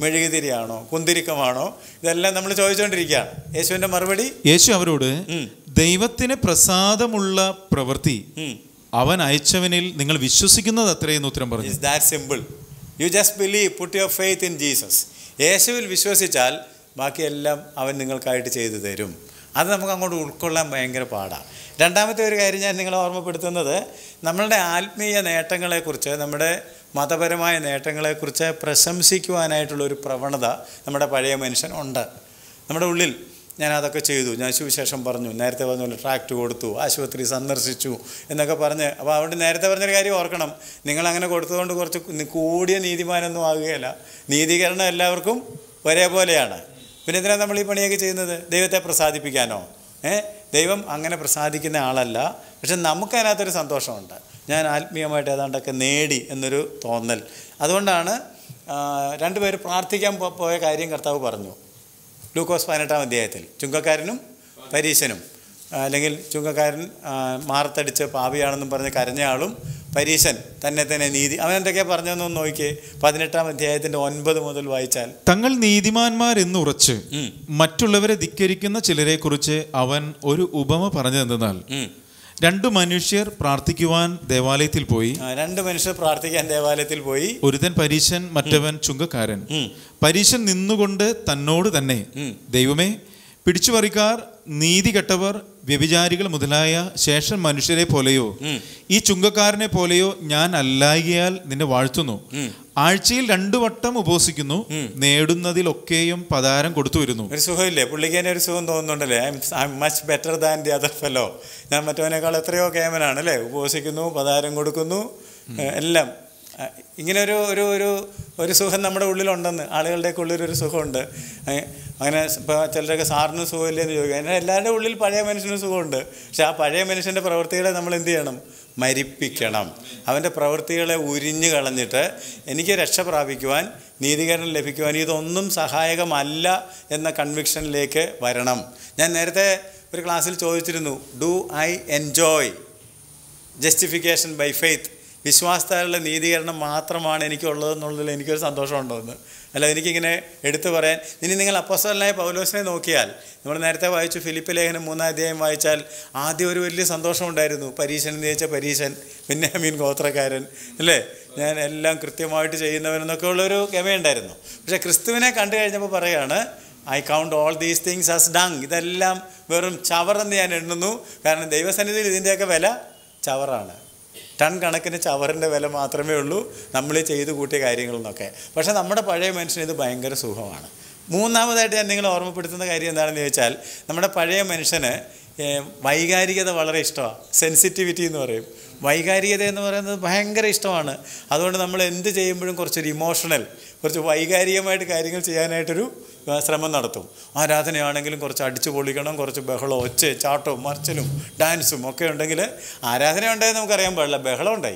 മെഴുകുതിരിയാണോ കുന്തിരിക്കമാണോ ഇതെല്ലാം നമ്മൾ ചോദിച്ചുകൊണ്ടിരിക്കുകയാണ് യേശുവിൻ്റെ മറുപടി യേശു അവരോട് ഉം. ദൈവത്തിന് പ്രസാദമുള്ള പ്രവൃത്തി ഉം. അവൻ അയച്ചവനിൽ നിങ്ങൾ വിശ്വസിക്കുന്നത് അത്രയെന്ന് ഉത്തരം പറഞ്ഞു is that simple you just believe put your faith in Jesus യേശുവിൽ വിശ്വസിച്ചാൽ ബാക്കിയെല്ലാം അവൻ നിങ്ങൾക്കായിട്ട് ചെയ്തു തരും അത് നമുക്ക് അങ്ങോട്ട് ഉൾക്കൊള്ളാൻ ഭയങ്കര പാടാണ് രണ്ടാമത്തെ ഒരു കാര്യം ഞാൻ നിങ്ങളെ ഓർമ്മപ്പെടുത്തുന്നത് നമ്മളുടെ ആത്മീയ നേട്ടങ്ങളെക്കുറിച്ച് നമ്മുടെ മതപരമായ നേട്ടങ്ങളെക്കുറിച്ച് പ്രശംസിക്കുവാനായിട്ടുള്ള ഒരു പ്രവണത നമ്മുടെ പഴയ മനുഷ്യൻ ഉണ്ട് നമ്മുടെ ഉള്ളിൽ ഞാൻ അതൊക്കെ ചെയ്തു ഞാൻ സുവിശേഷം പറഞ്ഞു നേരത്തെ പറഞ്ഞ പോലെ ട്രാക്ട് കൊടുത്തു ആശുപത്രി സന്ദർശിച്ചു എന്നൊക്കെ പറഞ്ഞ് അപ്പോൾ അതുകൊണ്ട് നേരത്തെ പറഞ്ഞൊരു കാര്യം ഓർക്കണം നിങ്ങൾ അങ്ങനെ കൊടുത്തതുകൊണ്ട് കുറച്ച് നി- കൂടിയ നീതിമാനൊന്നും ആകുകയില്ല നീതീകരണം എല്ലാവർക്കും ഒരേപോലെയാണ് പിന്നെ എന്തിനാണ് നമ്മൾ ഈ പണിയൊക്കെ ചെയ്യുന്നത് ദൈവത്തെ പ്രസാദിപ്പിക്കാനോ ഏ ദൈവം അങ്ങനെ പ്രസാദിക്കുന്ന ആളല്ല പക്ഷെ നമുക്ക് അതിനകത്തൊരു സന്തോഷമുണ്ട് ഞാൻ ആത്മീയമായിട്ട് ഏതാണ്ടൊക്കെ നേടി എന്നൊരു തോന്നൽ അതുകൊണ്ടാണ് ആ, രണ്ടുപേര് പ്രാർത്ഥിക്കാൻ പോ- പോയ കാര്യം കർത്താവ് പറഞ്ഞു ലൂക്കോസ് പതിനെട്ടാം അധ്യായത്തിൽ ചുങ്കക്കാരനും പരീശനും ആ, അല്ലെങ്കിൽ ചുങ്കക്കാരൻ ആ, മാറത്തടിച്ച് പാപിയാണെന്നും പറഞ്ഞ് കരഞ്ഞ ആളും പരീശൻ തന്നെ തന്നെ നീതി അവൻ എന്തൊക്കെയാ പറഞ്ഞതെന്ന് നോക്കിയേ പതിനെട്ടാം അധ്യായത്തിൻ്റെ ഒൻപത് മുതൽ വായിച്ചാൽ തങ്ങൾ നീതിമാന്മാരെന്ന് ഉറച്ച് ഉം. മറ്റുള്ളവരെ ധിക്കരിക്കുന്ന ചിലരെ കുറിച്ച് അവൻ ഒരു ഉപമ പറഞ്ഞതെന്നാൽ ഉം. രണ്ടു മനുഷ്യർ പ്രാർത്ഥിക്കുവാൻ ദേവാലയത്തിൽ പോയി ആ, രണ്ട് മനുഷ്യർ പ്രാർത്ഥിക്കാൻ ദേവാലയത്തിൽ പോയി ഒരുതൻ പരീശൻ മറ്റവൻ ചുങ്കക്കാരൻ ഉം. പരീശൻ നിന്നുകൊണ്ട് തന്നോട് തന്നെ ഉം. ദൈവമേ പിടിച്ചുപറിക്കാർ നീതി കെട്ടവർ വ്യഭിചാരികൾ മുതലായ ശേഷൻ മനുഷ്യരെ പോലെയോ ഉം. ഈ ചുങ്കക്കാരനെ പോലെയോ ഞാൻ അല്ലായികയാൽ നിന്നെ വാഴ്ത്തുന്നു ഉം. ആഴ്ചയിൽ രണ്ടു വട്ടം ഉപവസിക്കുന്നു ഉം. നേടുന്നതിലൊക്കെയും പതാരം കൊടുത്തു വരുന്നു ഒരു സുഖമില്ലേ പുള്ളിക്ക് തന്നെ ഒരു സുഖം തോന്നുന്നുണ്ടല്ലേ I I much better than the other fellow ഞാൻ മറ്റവനേക്കാൾ എത്രയോ കേമനാണ് അല്ലേ ഉപവസിക്കുന്നു പതാരം കൊടുക്കുന്നു ഏഹ്, എല്ലാം ആ, ഇങ്ങനെ ഒരു ഒരു ഒരു ഒരു സുഖം നമ്മുടെ ഉള്ളിലുണ്ടെന്ന് ആളുകളുടെയൊക്കെ ഉള്ളിലൊരു സുഖമുണ്ട് ഏഹ്, അങ്ങനെ ഇപ്പോൾ ചിലരൊക്കെ സാറിന് സുഖമില്ലെന്ന് ചോദിക്കും അങ്ങനെ എല്ലാവരുടെ ഉള്ളിൽ പഴയ മനുഷ്യന് സുഖമുണ്ട് പക്ഷെ ആ പഴയ മനുഷ്യൻ്റെ പ്രവൃത്തികളെ നമ്മൾ എന്ത് ചെയ്യണം മരിപ്പിക്കണം അവൻ്റെ പ്രവൃത്തികളെ ഉരിഞ്ഞു കളഞ്ഞിട്ട് എനിക്ക് രക്ഷ പ്രാപിക്കുവാൻ നീതീകരണം ലഭിക്കുവാൻ ഇതൊന്നും സഹായകമല്ല എന്ന കൺവിക്ഷനിലേക്ക് വരണം ഞാൻ നേരത്തെ ഒരു ക്ലാസ്സിൽ ചോദിച്ചിരുന്നു do I enjoy justification by faith വിശ്വാസത്താലുള്ള നീതീകരണം മാത്രമാണ് എനിക്കുള്ളതെന്നുള്ളതിൽ എനിക്കൊരു സന്തോഷമുണ്ടോ എന്ന് അല്ല എനിക്കിങ്ങനെ എടുത്തു പറയാൻ ഇനി നിങ്ങൾ അപ്പോസ്റ്റലായ പൗലോസിനെ നോക്കിയാൽ നമ്മൾ നേരത്തെ വായിച്ചു ഫിലിപ്പ് ലേഖനം മൂന്നാം അധ്യായം വായിച്ചാൽ ആദ്യം ഒരു വലിയ സന്തോഷമുണ്ടായിരുന്നു പരീശൻ എന്ന് ചോദിച്ച പരീശൻ പിന്നെ മീൻ ഗോത്രക്കാരൻ അല്ലേ ഞാൻ എല്ലാം കൃത്യമായിട്ട് ചെയ്യുന്നവനെന്നൊക്കെ ഉള്ളൊരു ഗമയുണ്ടായിരുന്നു പക്ഷേ ക്രിസ്തുവിനെ കണ്ടു കഴിഞ്ഞപ്പോൾ പറയാണ് I count all these things as dung ഇതെല്ലാം വെറും ചവറെന്ന് ഞാൻ എണ്ണുന്നു കാരണം ദൈവസന്നിധിയിൽ ഇതിൻ്റെയൊക്കെ വില ചവറാണ് ടൺ കണക്കിന് ചവറിൻ്റെ വില മാത്രമേ ഉള്ളൂ നമ്മൾ ഈ ചെയ്തു കൂട്ടിയ കാര്യങ്ങളെന്നൊക്കെ പക്ഷേ നമ്മുടെ പഴയ മനുഷ്യന് ഇത് ഭയങ്കര സുഖമാണ് മൂന്നാമതായിട്ട് ഞാൻ നിങ്ങളെ ഓർമ്മപ്പെടുത്തുന്ന കാര്യം എന്താണെന്ന് ചോദിച്ചാൽ നമ്മുടെ പഴയ മനുഷ്യന് ഏഹ്, വൈകാരികത വളരെ ഇഷ്ടമാണ് സെൻസിറ്റിവിറ്റി എന്ന് പറയും വൈകാരികത എന്ന് പറയുന്നത് ഭയങ്കര ഇഷ്ടമാണ് അതുകൊണ്ട് നമ്മൾ എന്ത് ചെയ്യുമ്പോഴും കുറച്ചൊരു ഇമോഷണൽ കുറച്ച് വൈകാരികമായിട്ട് കാര്യങ്ങൾ ചെയ്യാനായിട്ടൊരു ആ, ശ്രമം നടത്തും ആരാധനയാണെങ്കിലും കുറച്ച് അടിച്ചു പൊളിക്കണം കുറച്ച് ബഹളം ഒച്ച ചാട്ടവും മറിച്ചലും ഡാൻസും ഒക്കെ ഉണ്ടെങ്കിൽ ആരാധന ഉണ്ടായി നമുക്കറിയാൻ പാടില്ല ബഹളം ഉണ്ടായി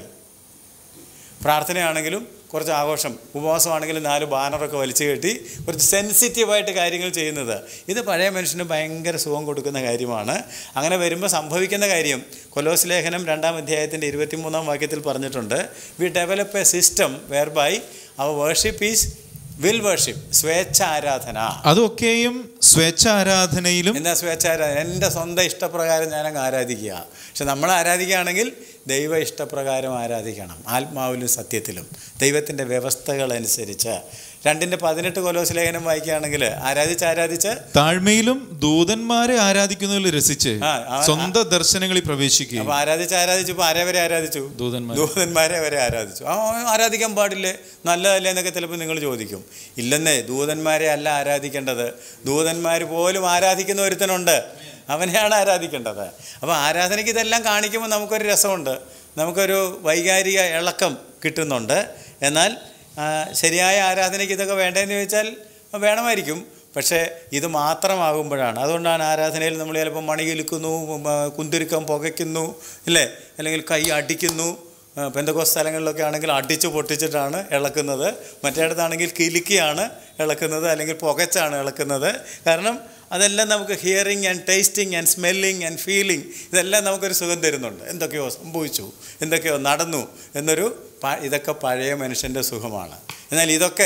പ്രാർത്ഥനയാണെങ്കിലും കുറച്ച് ആഘോഷം ഉപവാസമാണെങ്കിലും നാല് ബാനറൊക്കെ വലിച്ചു കെട്ടി കുറച്ച് സെൻസിറ്റീവായിട്ട് കാര്യങ്ങൾ ചെയ്യുന്നത് ഇത് പഴയ മനുഷ്യന് ഭയങ്കര സുഖം കൊടുക്കുന്ന കാര്യമാണ് അങ്ങനെ വരുമ്പോൾ സംഭവിക്കുന്ന കാര്യം കൊലോസ് ലേഖനം രണ്ടാം അധ്യായത്തിൻ്റെ ഇരുപത്തിമൂന്നാം വാക്യത്തിൽ പറഞ്ഞിട്ടുണ്ട് we develop a system whereby our worship is will worship സ്വേച്ഛ ആരാധന അതൊക്കെയും സ്വേച്ഛാരാധനയിലും എന്താ സ്വേച്ഛാരാധന എൻ്റെ സ്വന്തം ഇഷ്ടപ്രകാരം ഞാനങ്ങ് ആരാധിക്കുക പക്ഷെ നമ്മൾ ആരാധിക്കുകയാണെങ്കിൽ ദൈവ ഇഷ്ടപ്രകാരം ആരാധിക്കണം ആത്മാവിലും സത്യത്തിലും ദൈവത്തിൻ്റെ വ്യവസ്ഥകളനുസരിച്ച് രണ്ടിൻ്റെ പതിനെട്ട് കൊലോസ് ലേഖനം വായിക്കുകയാണെങ്കിൽ ആരാധിച്ച് ആരാധിച്ച് താഴ്മയിലും ദൂതന്മാരെ ആരാധിക്കുന്നതിൽ രസിച്ച് ആ, ആ, സ്വന്തം ദർശനങ്ങളിൽ പ്രവേശിക്കുകയും അപ്പോൾ ആരാധിച്ച് ആരാധിച്ചു ഇപ്പോൾ ആരെ വരെ ആരാധിച്ചു ദൂതന്മാർ ദൂതന്മാരെ വരെ ആരാധിച്ചു ആ ആരാധിക്കാൻ പാടില്ലേ നല്ലതല്ലേ എന്നൊക്കെ ചിലപ്പോൾ നിങ്ങൾ ചോദിക്കും ഇല്ലെന്നേ ദൂതന്മാരെ അല്ല ആരാധിക്കേണ്ടത് ദൂതന്മാർ പോലും ആരാധിക്കുന്ന ഒരുത്തനുണ്ട് അവനെയാണ് ആരാധിക്കേണ്ടത് അപ്പോൾ ആരാധനയ്ക്ക് ഇതെല്ലാം കാണിക്കുമ്പോൾ നമുക്കൊരു രസമുണ്ട് നമുക്കൊരു വൈകാരിക ഇളക്കം കിട്ടുന്നുണ്ട് എന്നാൽ ആ, ശരിയായ ആരാധനയ്ക്ക് ഇതൊക്കെ വേണ്ടതെന്ന് ചോദിച്ചാൽ വേണമായിരിക്കും പക്ഷേ ഇത് മാത്രമാകുമ്പോഴാണ് അതുകൊണ്ടാണ് ആരാധനയിൽ നമ്മൾ ചിലപ്പോൾ മണി കിലുക്കുന്നു ഉം, ആ, കുന്തുരുക്കം പുകയ്ക്കുന്നു ഇല്ലേ അല്ലെങ്കിൽ കൈ അടിക്കുന്നു പെന്തക്കോസ് സ്ഥലങ്ങളിലൊക്കെ ആണെങ്കിൽ അടിച്ച് പൊട്ടിച്ചിട്ടാണ് ഇളക്കുന്നത് മറ്റേടത്താണെങ്കിൽ കിലുക്കിയാണ് ഇളക്കുന്നത് അല്ലെങ്കിൽ പുകച്ചാണ് ഇളക്കുന്നത് കാരണം അതെല്ലാം നമുക്ക് hearing and tasting and smelling and feeling ഇതെല്ലാം നമുക്കൊരു സുഖം തരുന്നുണ്ട് എന്തൊക്കെയോ സംഭവിച്ചു എന്തൊക്കെയോ നടന്നു എന്നൊരു പ- ഇതൊക്കെ പഴയ മനുഷ്യൻ്റെ സുഖമാണ് എന്നാൽ ഇതൊക്കെ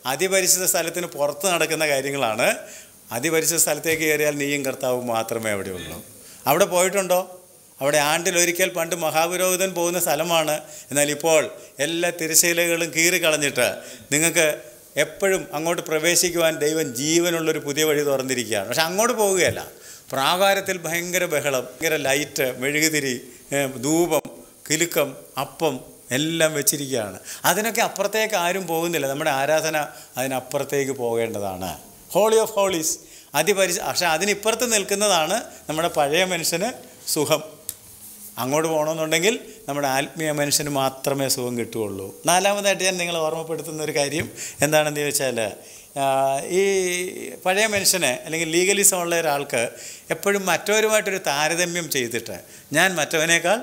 അതിപരിശുദ്ധ സ്ഥലത്തിന് പുറത്ത് നടക്കുന്ന കാര്യങ്ങളാണ് അതിപരിശുദ്ധ സ്ഥലത്തേക്ക് കയറിയാൽ നീയും കർത്താവും മാത്രമേ അവിടെയുള്ളൂ അവിടെ പോയിട്ടുണ്ടോ അവിടെ ആണ്ടിലൊരിക്കൽ പണ്ട് മഹാപുരോഹിതൻ പോകുന്ന സ്ഥലമാണ് എന്നാൽ ഇപ്പോൾ എല്ലാ തിരശീലകളും കീറിക്കളഞ്ഞിട്ട് നിങ്ങൾക്ക് എപ്പോഴും അങ്ങോട്ട് പ്രവേശിക്കുവാൻ ദൈവം ജീവനുള്ളൊരു പുതിയ വഴി തുറന്നിരിക്കുകയാണ് പക്ഷെ അങ്ങോട്ട് പോവുകയല്ല പ്രാകാരത്തിൽ ഭയങ്കര ബഹളം ഭയങ്കര ലൈറ്റ് മെഴുകുതിരി ഏ, ധൂപം കിലുക്കം അപ്പം എല്ലാം വെച്ചിരിക്കുകയാണ് അതിനൊക്കെ അപ്പുറത്തേക്ക് ആരും പോകുന്നില്ല നമ്മുടെ ആരാധന അതിനപ്പുറത്തേക്ക് പോകേണ്ടതാണ് ഹോളി ഓഫ് ഹോളീസ് അതിപരിശ പക്ഷെ അതിനിപ്പുറത്ത് നിൽക്കുന്നതാണ് നമ്മുടെ പഴയ മനുഷ്യന് സുഖം അങ്ങോട്ട് പോകണമെന്നുണ്ടെങ്കിൽ നമ്മുടെ ആത്മീയ മനുഷ്യന് മാത്രമേ സുഖം കിട്ടുകയുള്ളൂ നാലാമതായിട്ട് ഞാൻ നിങ്ങളെ ഓർമ്മപ്പെടുത്തുന്ന ഒരു കാര്യം എന്താണെന്ന് ചോദിച്ചാൽ ആ, ഈ പഴയ മനുഷ്യന് അല്ലെങ്കിൽ ലീഗലിസം ഉള്ള ഒരാൾക്ക് എപ്പോഴും മറ്റവരുമായിട്ടൊരു താരതമ്യം ചെയ്തിട്ട് ഞാൻ മറ്റവനേക്കാൾ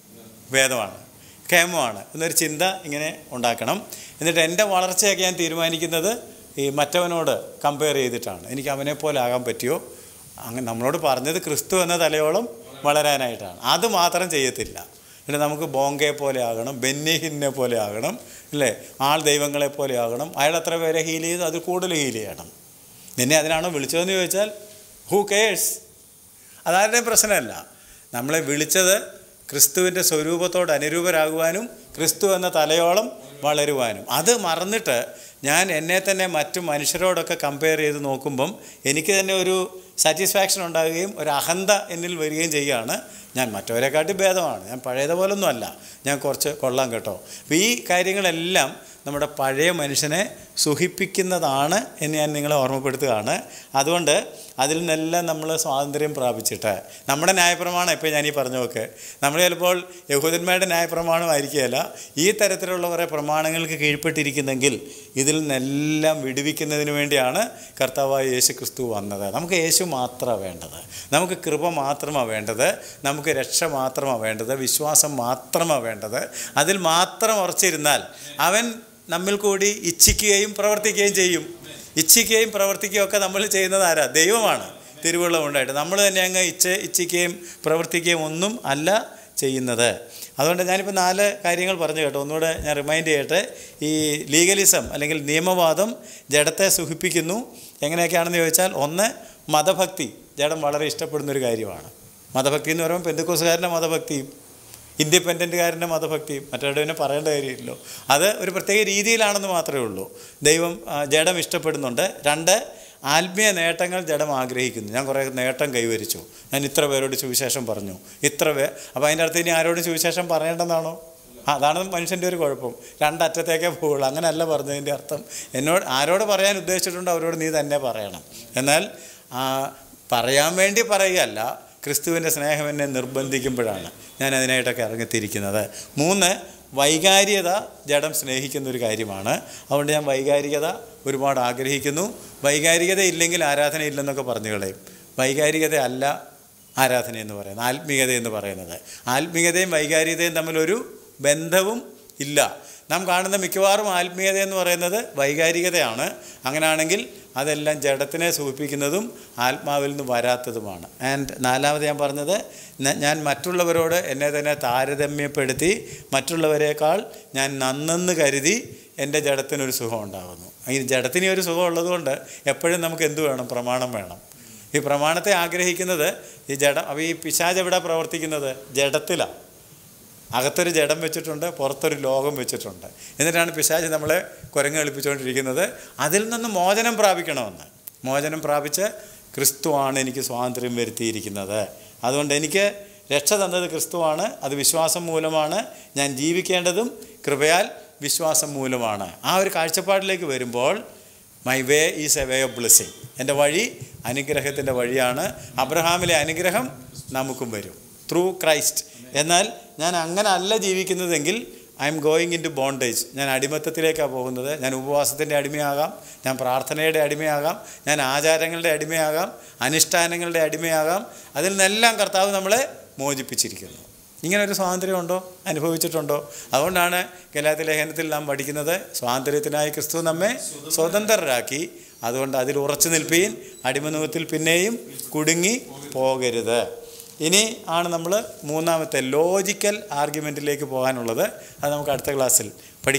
ഭേദമാണ് ക്ഷേമമാണ് എന്നൊരു ചിന്ത ഇങ്ങനെ ഉണ്ടാക്കണം എന്നിട്ട് എൻ്റെ വളർച്ചയൊക്കെ ഞാൻ തീരുമാനിക്കുന്നത് ഈ മറ്റവനോട് കമ്പയർ ചെയ്തിട്ടാണ് എനിക്ക് അവനെ പോലെ ആകാൻ പറ്റിയോ അങ്ങനെ നമ്മളോട് പറഞ്ഞത് ക്രിസ്തു എന്ന തലയോളം വളരാനായിട്ടാണ് അത് മാത്രം ചെയ്യത്തില്ല പിന്നെ നമുക്ക് ബോങ്കയെ പോലെ ആകണം ബെന്നിഹിനെ പോലെ ആകണം അല്ലേ ആൾ ദൈവങ്ങളെ പോലെ ആകണം അയാൾ എത്ര പേരെ ഹീൽ ചെയ്തു അത് കൂടുതൽ ഹീൽ ചെയ്യണം നിന്നെ അതിനാണോ വിളിച്ചതെന്ന് ചോദിച്ചാൽ ഹൂ കെയേഴ്സ് അതാരുടെയും പ്രശ്നമല്ല നമ്മളെ വിളിച്ചത് ക്രിസ്തുവിൻ്റെ സ്വരൂപത്തോട് അനുരൂപരാകുവാനും ക്രിസ്തു എന്ന തലയോളം വളരുവാനും അത് മറന്നിട്ട് ഞാൻ എന്നെ തന്നെ മറ്റു മനുഷ്യരോടൊക്കെ കമ്പയർ ചെയ്ത് നോക്കുമ്പം എനിക്ക് തന്നെ ഒരു സാറ്റിസ്ഫാക്ഷൻ ഉണ്ടാകുകയും ഒരു അഹന്ത എന്നിൽ വരികയും ചെയ്യുകയാണ് ഞാൻ മറ്റവരെക്കാട്ടി ഭേദമാണ് ഞാൻ പഴയതുപോലൊന്നും അല്ല ഞാൻ കുറച്ച് കൊള്ളാം കേട്ടോ അപ്പോൾ ഈ കാര്യങ്ങളെല്ലാം നമ്മുടെ പഴയ മനുഷ്യനെ സുഖിപ്പിക്കുന്നതാണ് എന്ന് ഞാൻ നിങ്ങളെ ഓർമ്മപ്പെടുത്തുകയാണ് അതുകൊണ്ട് അതിൽ നിന്നെല്ലാം നമ്മൾ സ്വാതന്ത്ര്യം പ്രാപിച്ചിട്ട് നമ്മുടെ ന്യായപ്രമാണം ഇപ്പോൾ ഞാൻ ഈ പറഞ്ഞൊക്കെ നമ്മൾ ചിലപ്പോൾ യഹൂദന്മാരുടെ ന്യായപ്രമാണമായിരിക്കുകയല്ല ഈ തരത്തിലുള്ള കുറേ പ്രമാണങ്ങൾക്ക് കീഴ്പ്പെട്ടിരിക്കുന്നെങ്കിൽ ഇതിൽ നിന്നെല്ലാം വിടുവിക്കുന്നതിന് വേണ്ടിയാണ് കർത്താവായ യേശു ക്രിസ്തു വന്നത് നമുക്ക് യേശു മാത്രമാണ് വേണ്ടത് നമുക്ക് കൃപ മാത്രമാണ് വേണ്ടത് നമുക്ക് രക്ഷ മാത്രമാണ് വേണ്ടത് വിശ്വാസം മാത്രമാണ് വേണ്ടത് അതിൽ മാത്രം ഉറച്ചിരുന്നാൽ അവൻ നമ്മിൽ കൂടി ഇച്ഛിക്കുകയും പ്രവർത്തിക്കുകയും ചെയ്യും ഇച്ഛിക്കുകയും പ്രവർത്തിക്കുകയും ഒക്കെ നമ്മൾ ചെയ്യുന്നത് ആരാ ദൈവമാണ് തിരുവള്ളം ഉണ്ടായിട്ട് നമ്മൾ തന്നെ അങ്ങ് ഇച്ഛ ഇച്ഛിക്കുകയും പ്രവർത്തിക്കുകയും ഒന്നും അല്ല ചെയ്യുന്നത് അതുകൊണ്ട് ഞാനിപ്പോൾ നാല് കാര്യങ്ങൾ പറഞ്ഞു കേട്ടോ ഒന്നുകൂടെ ഞാൻ റിമൈൻഡ് ചെയ്യട്ടെ ഈ ലീഗലിസം അല്ലെങ്കിൽ നിയമവാദം ജഡത്തെ സുഖിപ്പിക്കുന്നു എങ്ങനെയൊക്കെയാണെന്ന് ചോദിച്ചാൽ ഒന്ന് മതഭക്തി ജഡം വളരെ ഇഷ്ടപ്പെടുന്ന ഒരു കാര്യമാണ് മതഭക്തി എന്ന് പറയുമ്പോൾ പെന്തുക്കോസുകാരൻ്റെ മതഭക്തിയും ഇൻഡിപെൻഡൻറ്റുകാരൻ്റെ മതഭക്തിയും മറ്റവരുടെ പിന്നെ പറയേണ്ട കാര്യമില്ലല്ലോ അത് ഒരു പ്രത്യേക രീതിയിലാണെന്ന് മാത്രമേ ഉള്ളൂ ദൈവം ആ, ജഡം ഇഷ്ടപ്പെടുന്നുണ്ട് രണ്ട് ആത്മീയ നേട്ടങ്ങൾ ജഡം ആഗ്രഹിക്കുന്നു ഞാൻ കുറേ നേട്ടം കൈവരിച്ചു ഞാൻ ഇത്ര പേരോട് സുവിശേഷം പറഞ്ഞു ഇത്ര പേ അപ്പോൾ അതിൻ്റെ അടുത്ത് ഇനി ആരോടും സുവിശേഷം പറയേണ്ടെന്നാണോ ആ, അതാണ് മനുഷ്യൻ്റെ ഒരു കുഴപ്പം രണ്ടറ്റത്തേക്കേ പോവുള്ളൂ അങ്ങനെയല്ല പറഞ്ഞതിൻ്റെ അർത്ഥം എന്നോട് ആരോട് പറയാൻ ഉദ്ദേശിച്ചിട്ടുണ്ടോ അവരോട് നീ തന്നെ പറയണം എന്നാൽ ആ, പറയാൻ വേണ്ടി പറയുകയല്ല ക്രിസ്തുവിൻ്റെ സ്നേഹം എന്നെ നിർബന്ധിക്കുമ്പോഴാണ് ഞാൻ അതിനായിട്ടൊക്കെ ഇറങ്ങിത്തിരിക്കുന്നത് മൂന്ന് വൈകാരികത ജഡം സ്നേഹിക്കുന്ന ഒരു കാര്യമാണ് അതുകൊണ്ട് ഞാൻ വൈകാരികത ഒരുപാട് ആഗ്രഹിക്കുന്നു വൈകാരികത ഇല്ലെങ്കിൽ ആരാധന ഇല്ലെന്നൊക്കെ പറഞ്ഞു കളയും വൈകാരികത അല്ല ആരാധന എന്ന് പറയുന്നത് ആത്മീയത എന്ന് പറയുന്നത് ആത്മീയതയും വൈകാരികതയും തമ്മിലൊരു ബന്ധവും ഇല്ല നാം കാണുന്ന മിക്കവാറും ആത്മീയത എന്ന് പറയുന്നത് വൈകാരികതയാണ് അങ്ങനെയാണെങ്കിൽ അതെല്ലാം ജഡത്തിനെ സൂചിപ്പിക്കുന്നതും ആത്മാവിൽ നിന്ന് വരാത്തതുമാണ് ആൻഡ് നാലാമത് ഞാൻ പറഞ്ഞത് ന- ഞാൻ മറ്റുള്ളവരോട് എന്നെ തന്നെ താരതമ്യപ്പെടുത്തി മറ്റുള്ളവരെക്കാൾ ഞാൻ നന്നെന്ന് കരുതി എൻ്റെ ജഡത്തിനൊരു സുഖം ഉണ്ടാകുന്നു ഈ ജഡത്തിന് ഈ ഒരു സുഖം ഉള്ളതുകൊണ്ട് എപ്പോഴും നമുക്ക് എന്ത് വേണം പ്രമാണം വേണം ഈ പ്രമാണത്തെ ആഗ്രഹിക്കുന്നത് ഈ ജഡം അപ്പോൾ ഈ പിശാജ് എവിടെ പ്രവർത്തിക്കുന്നത് ജഡത്തിലാണ് അകത്തൊരു ജഡം വെച്ചിട്ടുണ്ട് പുറത്തൊരു ലോകം വെച്ചിട്ടുണ്ട് എന്നിട്ടാണ് പിശാച് നമ്മളെ കുരങ്ങ് കളിപ്പിച്ചുകൊണ്ടിരിക്കുന്നത് അതിൽ നിന്ന് മോചനം പ്രാപിക്കണമെന്ന് മോചനം പ്രാപിച്ച് ക്രിസ്തുവാണ് എനിക്ക് സ്വാതന്ത്ര്യം വരുത്തിയിരിക്കുന്നത് അതുകൊണ്ട് എനിക്ക് രക്ഷ തന്നത് ക്രിസ്തുവാണ് അത് വിശ്വാസം മൂലമാണ് ഞാൻ ജീവിക്കേണ്ടതും കൃപയാൽ വിശ്വാസം മൂലമാണ് ആ ഒരു കാഴ്ചപ്പാടിലേക്ക് വരുമ്പോൾ my way is a way of blessing എൻ്റെ വഴി അനുഗ്രഹത്തിൻ്റെ വഴിയാണ് അബ്രഹാമിലെ അനുഗ്രഹം നമുക്കും വരും ത്രൂ ക്രൈസ്റ്റ് എന്നാൽ ഞാൻ അങ്ങനെ അല്ല ജീവിക്കുന്നതെങ്കിൽ I am going into bondage ഞാൻ അടിമത്തത്തിലേക്കാണ് പോകുന്നത് ഞാൻ ഉപവാസത്തിൻ്റെ അടിമയാകാം ഞാൻ പ്രാർത്ഥനയുടെ അടിമയാകാം ഞാൻ ആചാരങ്ങളുടെ അടിമയാകാം അനുഷ്ഠാനങ്ങളുടെ അടിമയാകാം അതിൽ നിന്നെല്ലാം കർത്താവ് നമ്മളെ മോചിപ്പിച്ചിരിക്കുന്നു ഇങ്ങനെ ഒരു സ്വാതന്ത്ര്യമുണ്ടോ അനുഭവിച്ചിട്ടുണ്ടോ അതുകൊണ്ടാണ് ഗലാത്തി ലേഖനത്തിൽ നാം പഠിക്കുന്നത് സ്വാതന്ത്ര്യത്തിനായി ക്രിസ്തു നമ്മെ സ്വതന്ത്രരാക്കി അതുകൊണ്ട് അതിൽ ഉറച്ചു നിൽപ്പീൻ അടിമനുഖത്തിൽ പിന്നെയും കുടുങ്ങി പോകരുത് ഇനി ആണ് നമ്മൾ മൂന്നാമത്തെ ലോജിക്കൽ ആർഗ്യുമെൻറ്റിലേക്ക് പോകാനുള്ളത് അത് നമുക്ക് അടുത്ത ക്ലാസ്സിൽ പഠിക്കാം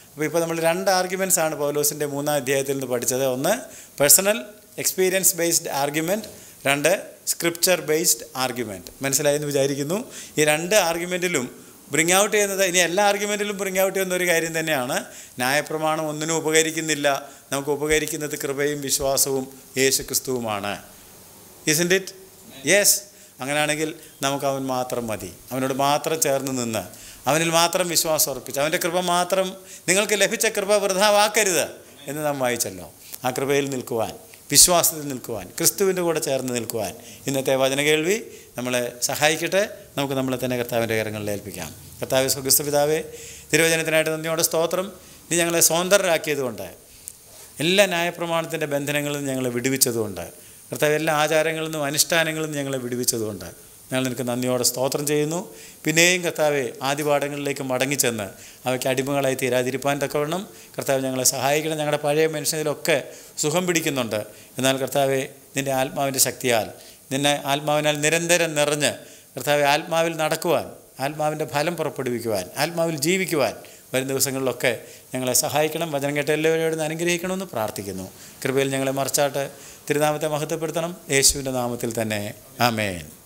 അപ്പോൾ ഇപ്പോൾ നമ്മൾ രണ്ട് ആർഗ്യുമെൻറ്റ്സ് ആണ് പൗലോസിൻ്റെ മൂന്നാം അധ്യായത്തിൽ നിന്ന് പഠിച്ചത് ഒന്ന് പേഴ്സണൽ എക്സ്പീരിയൻസ് ബേസ്ഡ് ആർഗ്യുമെൻറ്റ് രണ്ട് സ്ക്രിപ്ചർ ബേസ്ഡ് ആർഗ്യുമെൻറ്റ് മനസ്സിലായെന്ന് വിചാരിക്കുന്നു ഈ രണ്ട് ആർഗ്യുമെൻറ്റിലും ബ്രിങ് ഔട്ട് ചെയ്യുന്നത് ഇനി എല്ലാ ആർഗ്യുമെൻറ്റിലും ബ്രിങ് ഔട്ട് ചെയ്യുന്ന ഒരു കാര്യം തന്നെയാണ് ന്യായപ്രമാണം ഒന്നിനും ഉപകരിക്കുന്നില്ല നമുക്ക് ഉപകരിക്കുന്നത് കൃപയും വിശ്വാസവും യേശു ക്രിസ്തുവുമാണ് ഇസിൻറ്റ് ഇറ്റ് യെസ് അങ്ങനെയാണെങ്കിൽ നമുക്ക് അവൻ മാത്രം മതി അവനോട് മാത്രം ചേർന്ന് നിന്ന് അവനിൽ മാത്രം വിശ്വാസം അർപ്പിച്ച് അവൻ്റെ കൃപ മാത്രം നിങ്ങൾക്ക് ലഭിച്ച കൃപ വൃഥാവാക്കരുത് എന്ന് നാം വായിച്ചല്ലോ ആ കൃപയിൽ നിൽക്കുവാൻ വിശ്വാസത്തിൽ നിൽക്കുവാൻ ക്രിസ്തുവിൻ്റെ കൂടെ ചേർന്ന് നിൽക്കുവാൻ ഇന്നത്തെ വചന കേൾവി നമ്മളെ സഹായിക്കട്ടെ നമുക്ക് നമ്മളെ തന്നെ കർത്താവിൻ്റെ കരങ്ങളിൽ ഏൽപ്പിക്കാം കർത്താവ് സ്വക്രിസ്തു പിതാവേ തിരുവചനത്തിനായിട്ട് നന്ദിയോടെ സ്തോത്രം നീ ഞങ്ങളെ സ്വതന്ത്രരാക്കിയതുകൊണ്ട് എല്ലാ ന്യായപ്രമാണത്തിൻ്റെ ബന്ധനങ്ങളിൽ നിന്ന് ഞങ്ങളെ വിടുവിച്ചതുകൊണ്ട് കർത്താവ് എല്ലാ ആചാരങ്ങളിൽ നിന്നും അനുഷ്ഠാനങ്ങളിൽ നിന്ന് ഞങ്ങളെ വിടുവിച്ചതുകൊണ്ട് ഞങ്ങൾ നിനക്ക് നന്ദിയോടെ സ്തോത്രം ചെയ്യുന്നു പിന്നെയും കർത്താവെ ആദ്യപാഠങ്ങളിലേക്ക് മടങ്ങിച്ചെന്ന് അവയ്ക്ക് അടിമകളായി തീരാതിരിപ്പാൻ തക്കവണ്ണം കർത്താവ് ഞങ്ങളെ സഹായിക്കണം ഞങ്ങളുടെ പഴയ മനുഷ്യനിലൊക്കെ സുഖം പിടിക്കുന്നുണ്ട് എന്നാൽ കർത്താവെ നിൻ്റെ ആത്മാവിൻ്റെ ശക്തിയാൽ നിന്നെ ആത്മാവിനാൽ നിരന്തരം നിറഞ്ഞ് കർത്താവെ ആത്മാവിൽ നടക്കുവാൻ ആത്മാവിൻ്റെ ഫലം പുറപ്പെടുവിക്കുവാൻ ആത്മാവിൽ ജീവിക്കുവാൻ വരും ദിവസങ്ങളിലൊക്കെ ഞങ്ങളെ സഹായിക്കണം വചനം കേട്ട എല്ലാവരോടും അനുഗ്രഹിക്കണമെന്ന് പ്രാർത്ഥിക്കുന്നു കൃപയിൽ ഞങ്ങളെ മറച്ചാട്ട് തിരുനാമത്തെ മഹത്വപ്പെടുത്തണം യേശുവിൻ്റെ നാമത്തിൽ തന്നെ ആമേൻ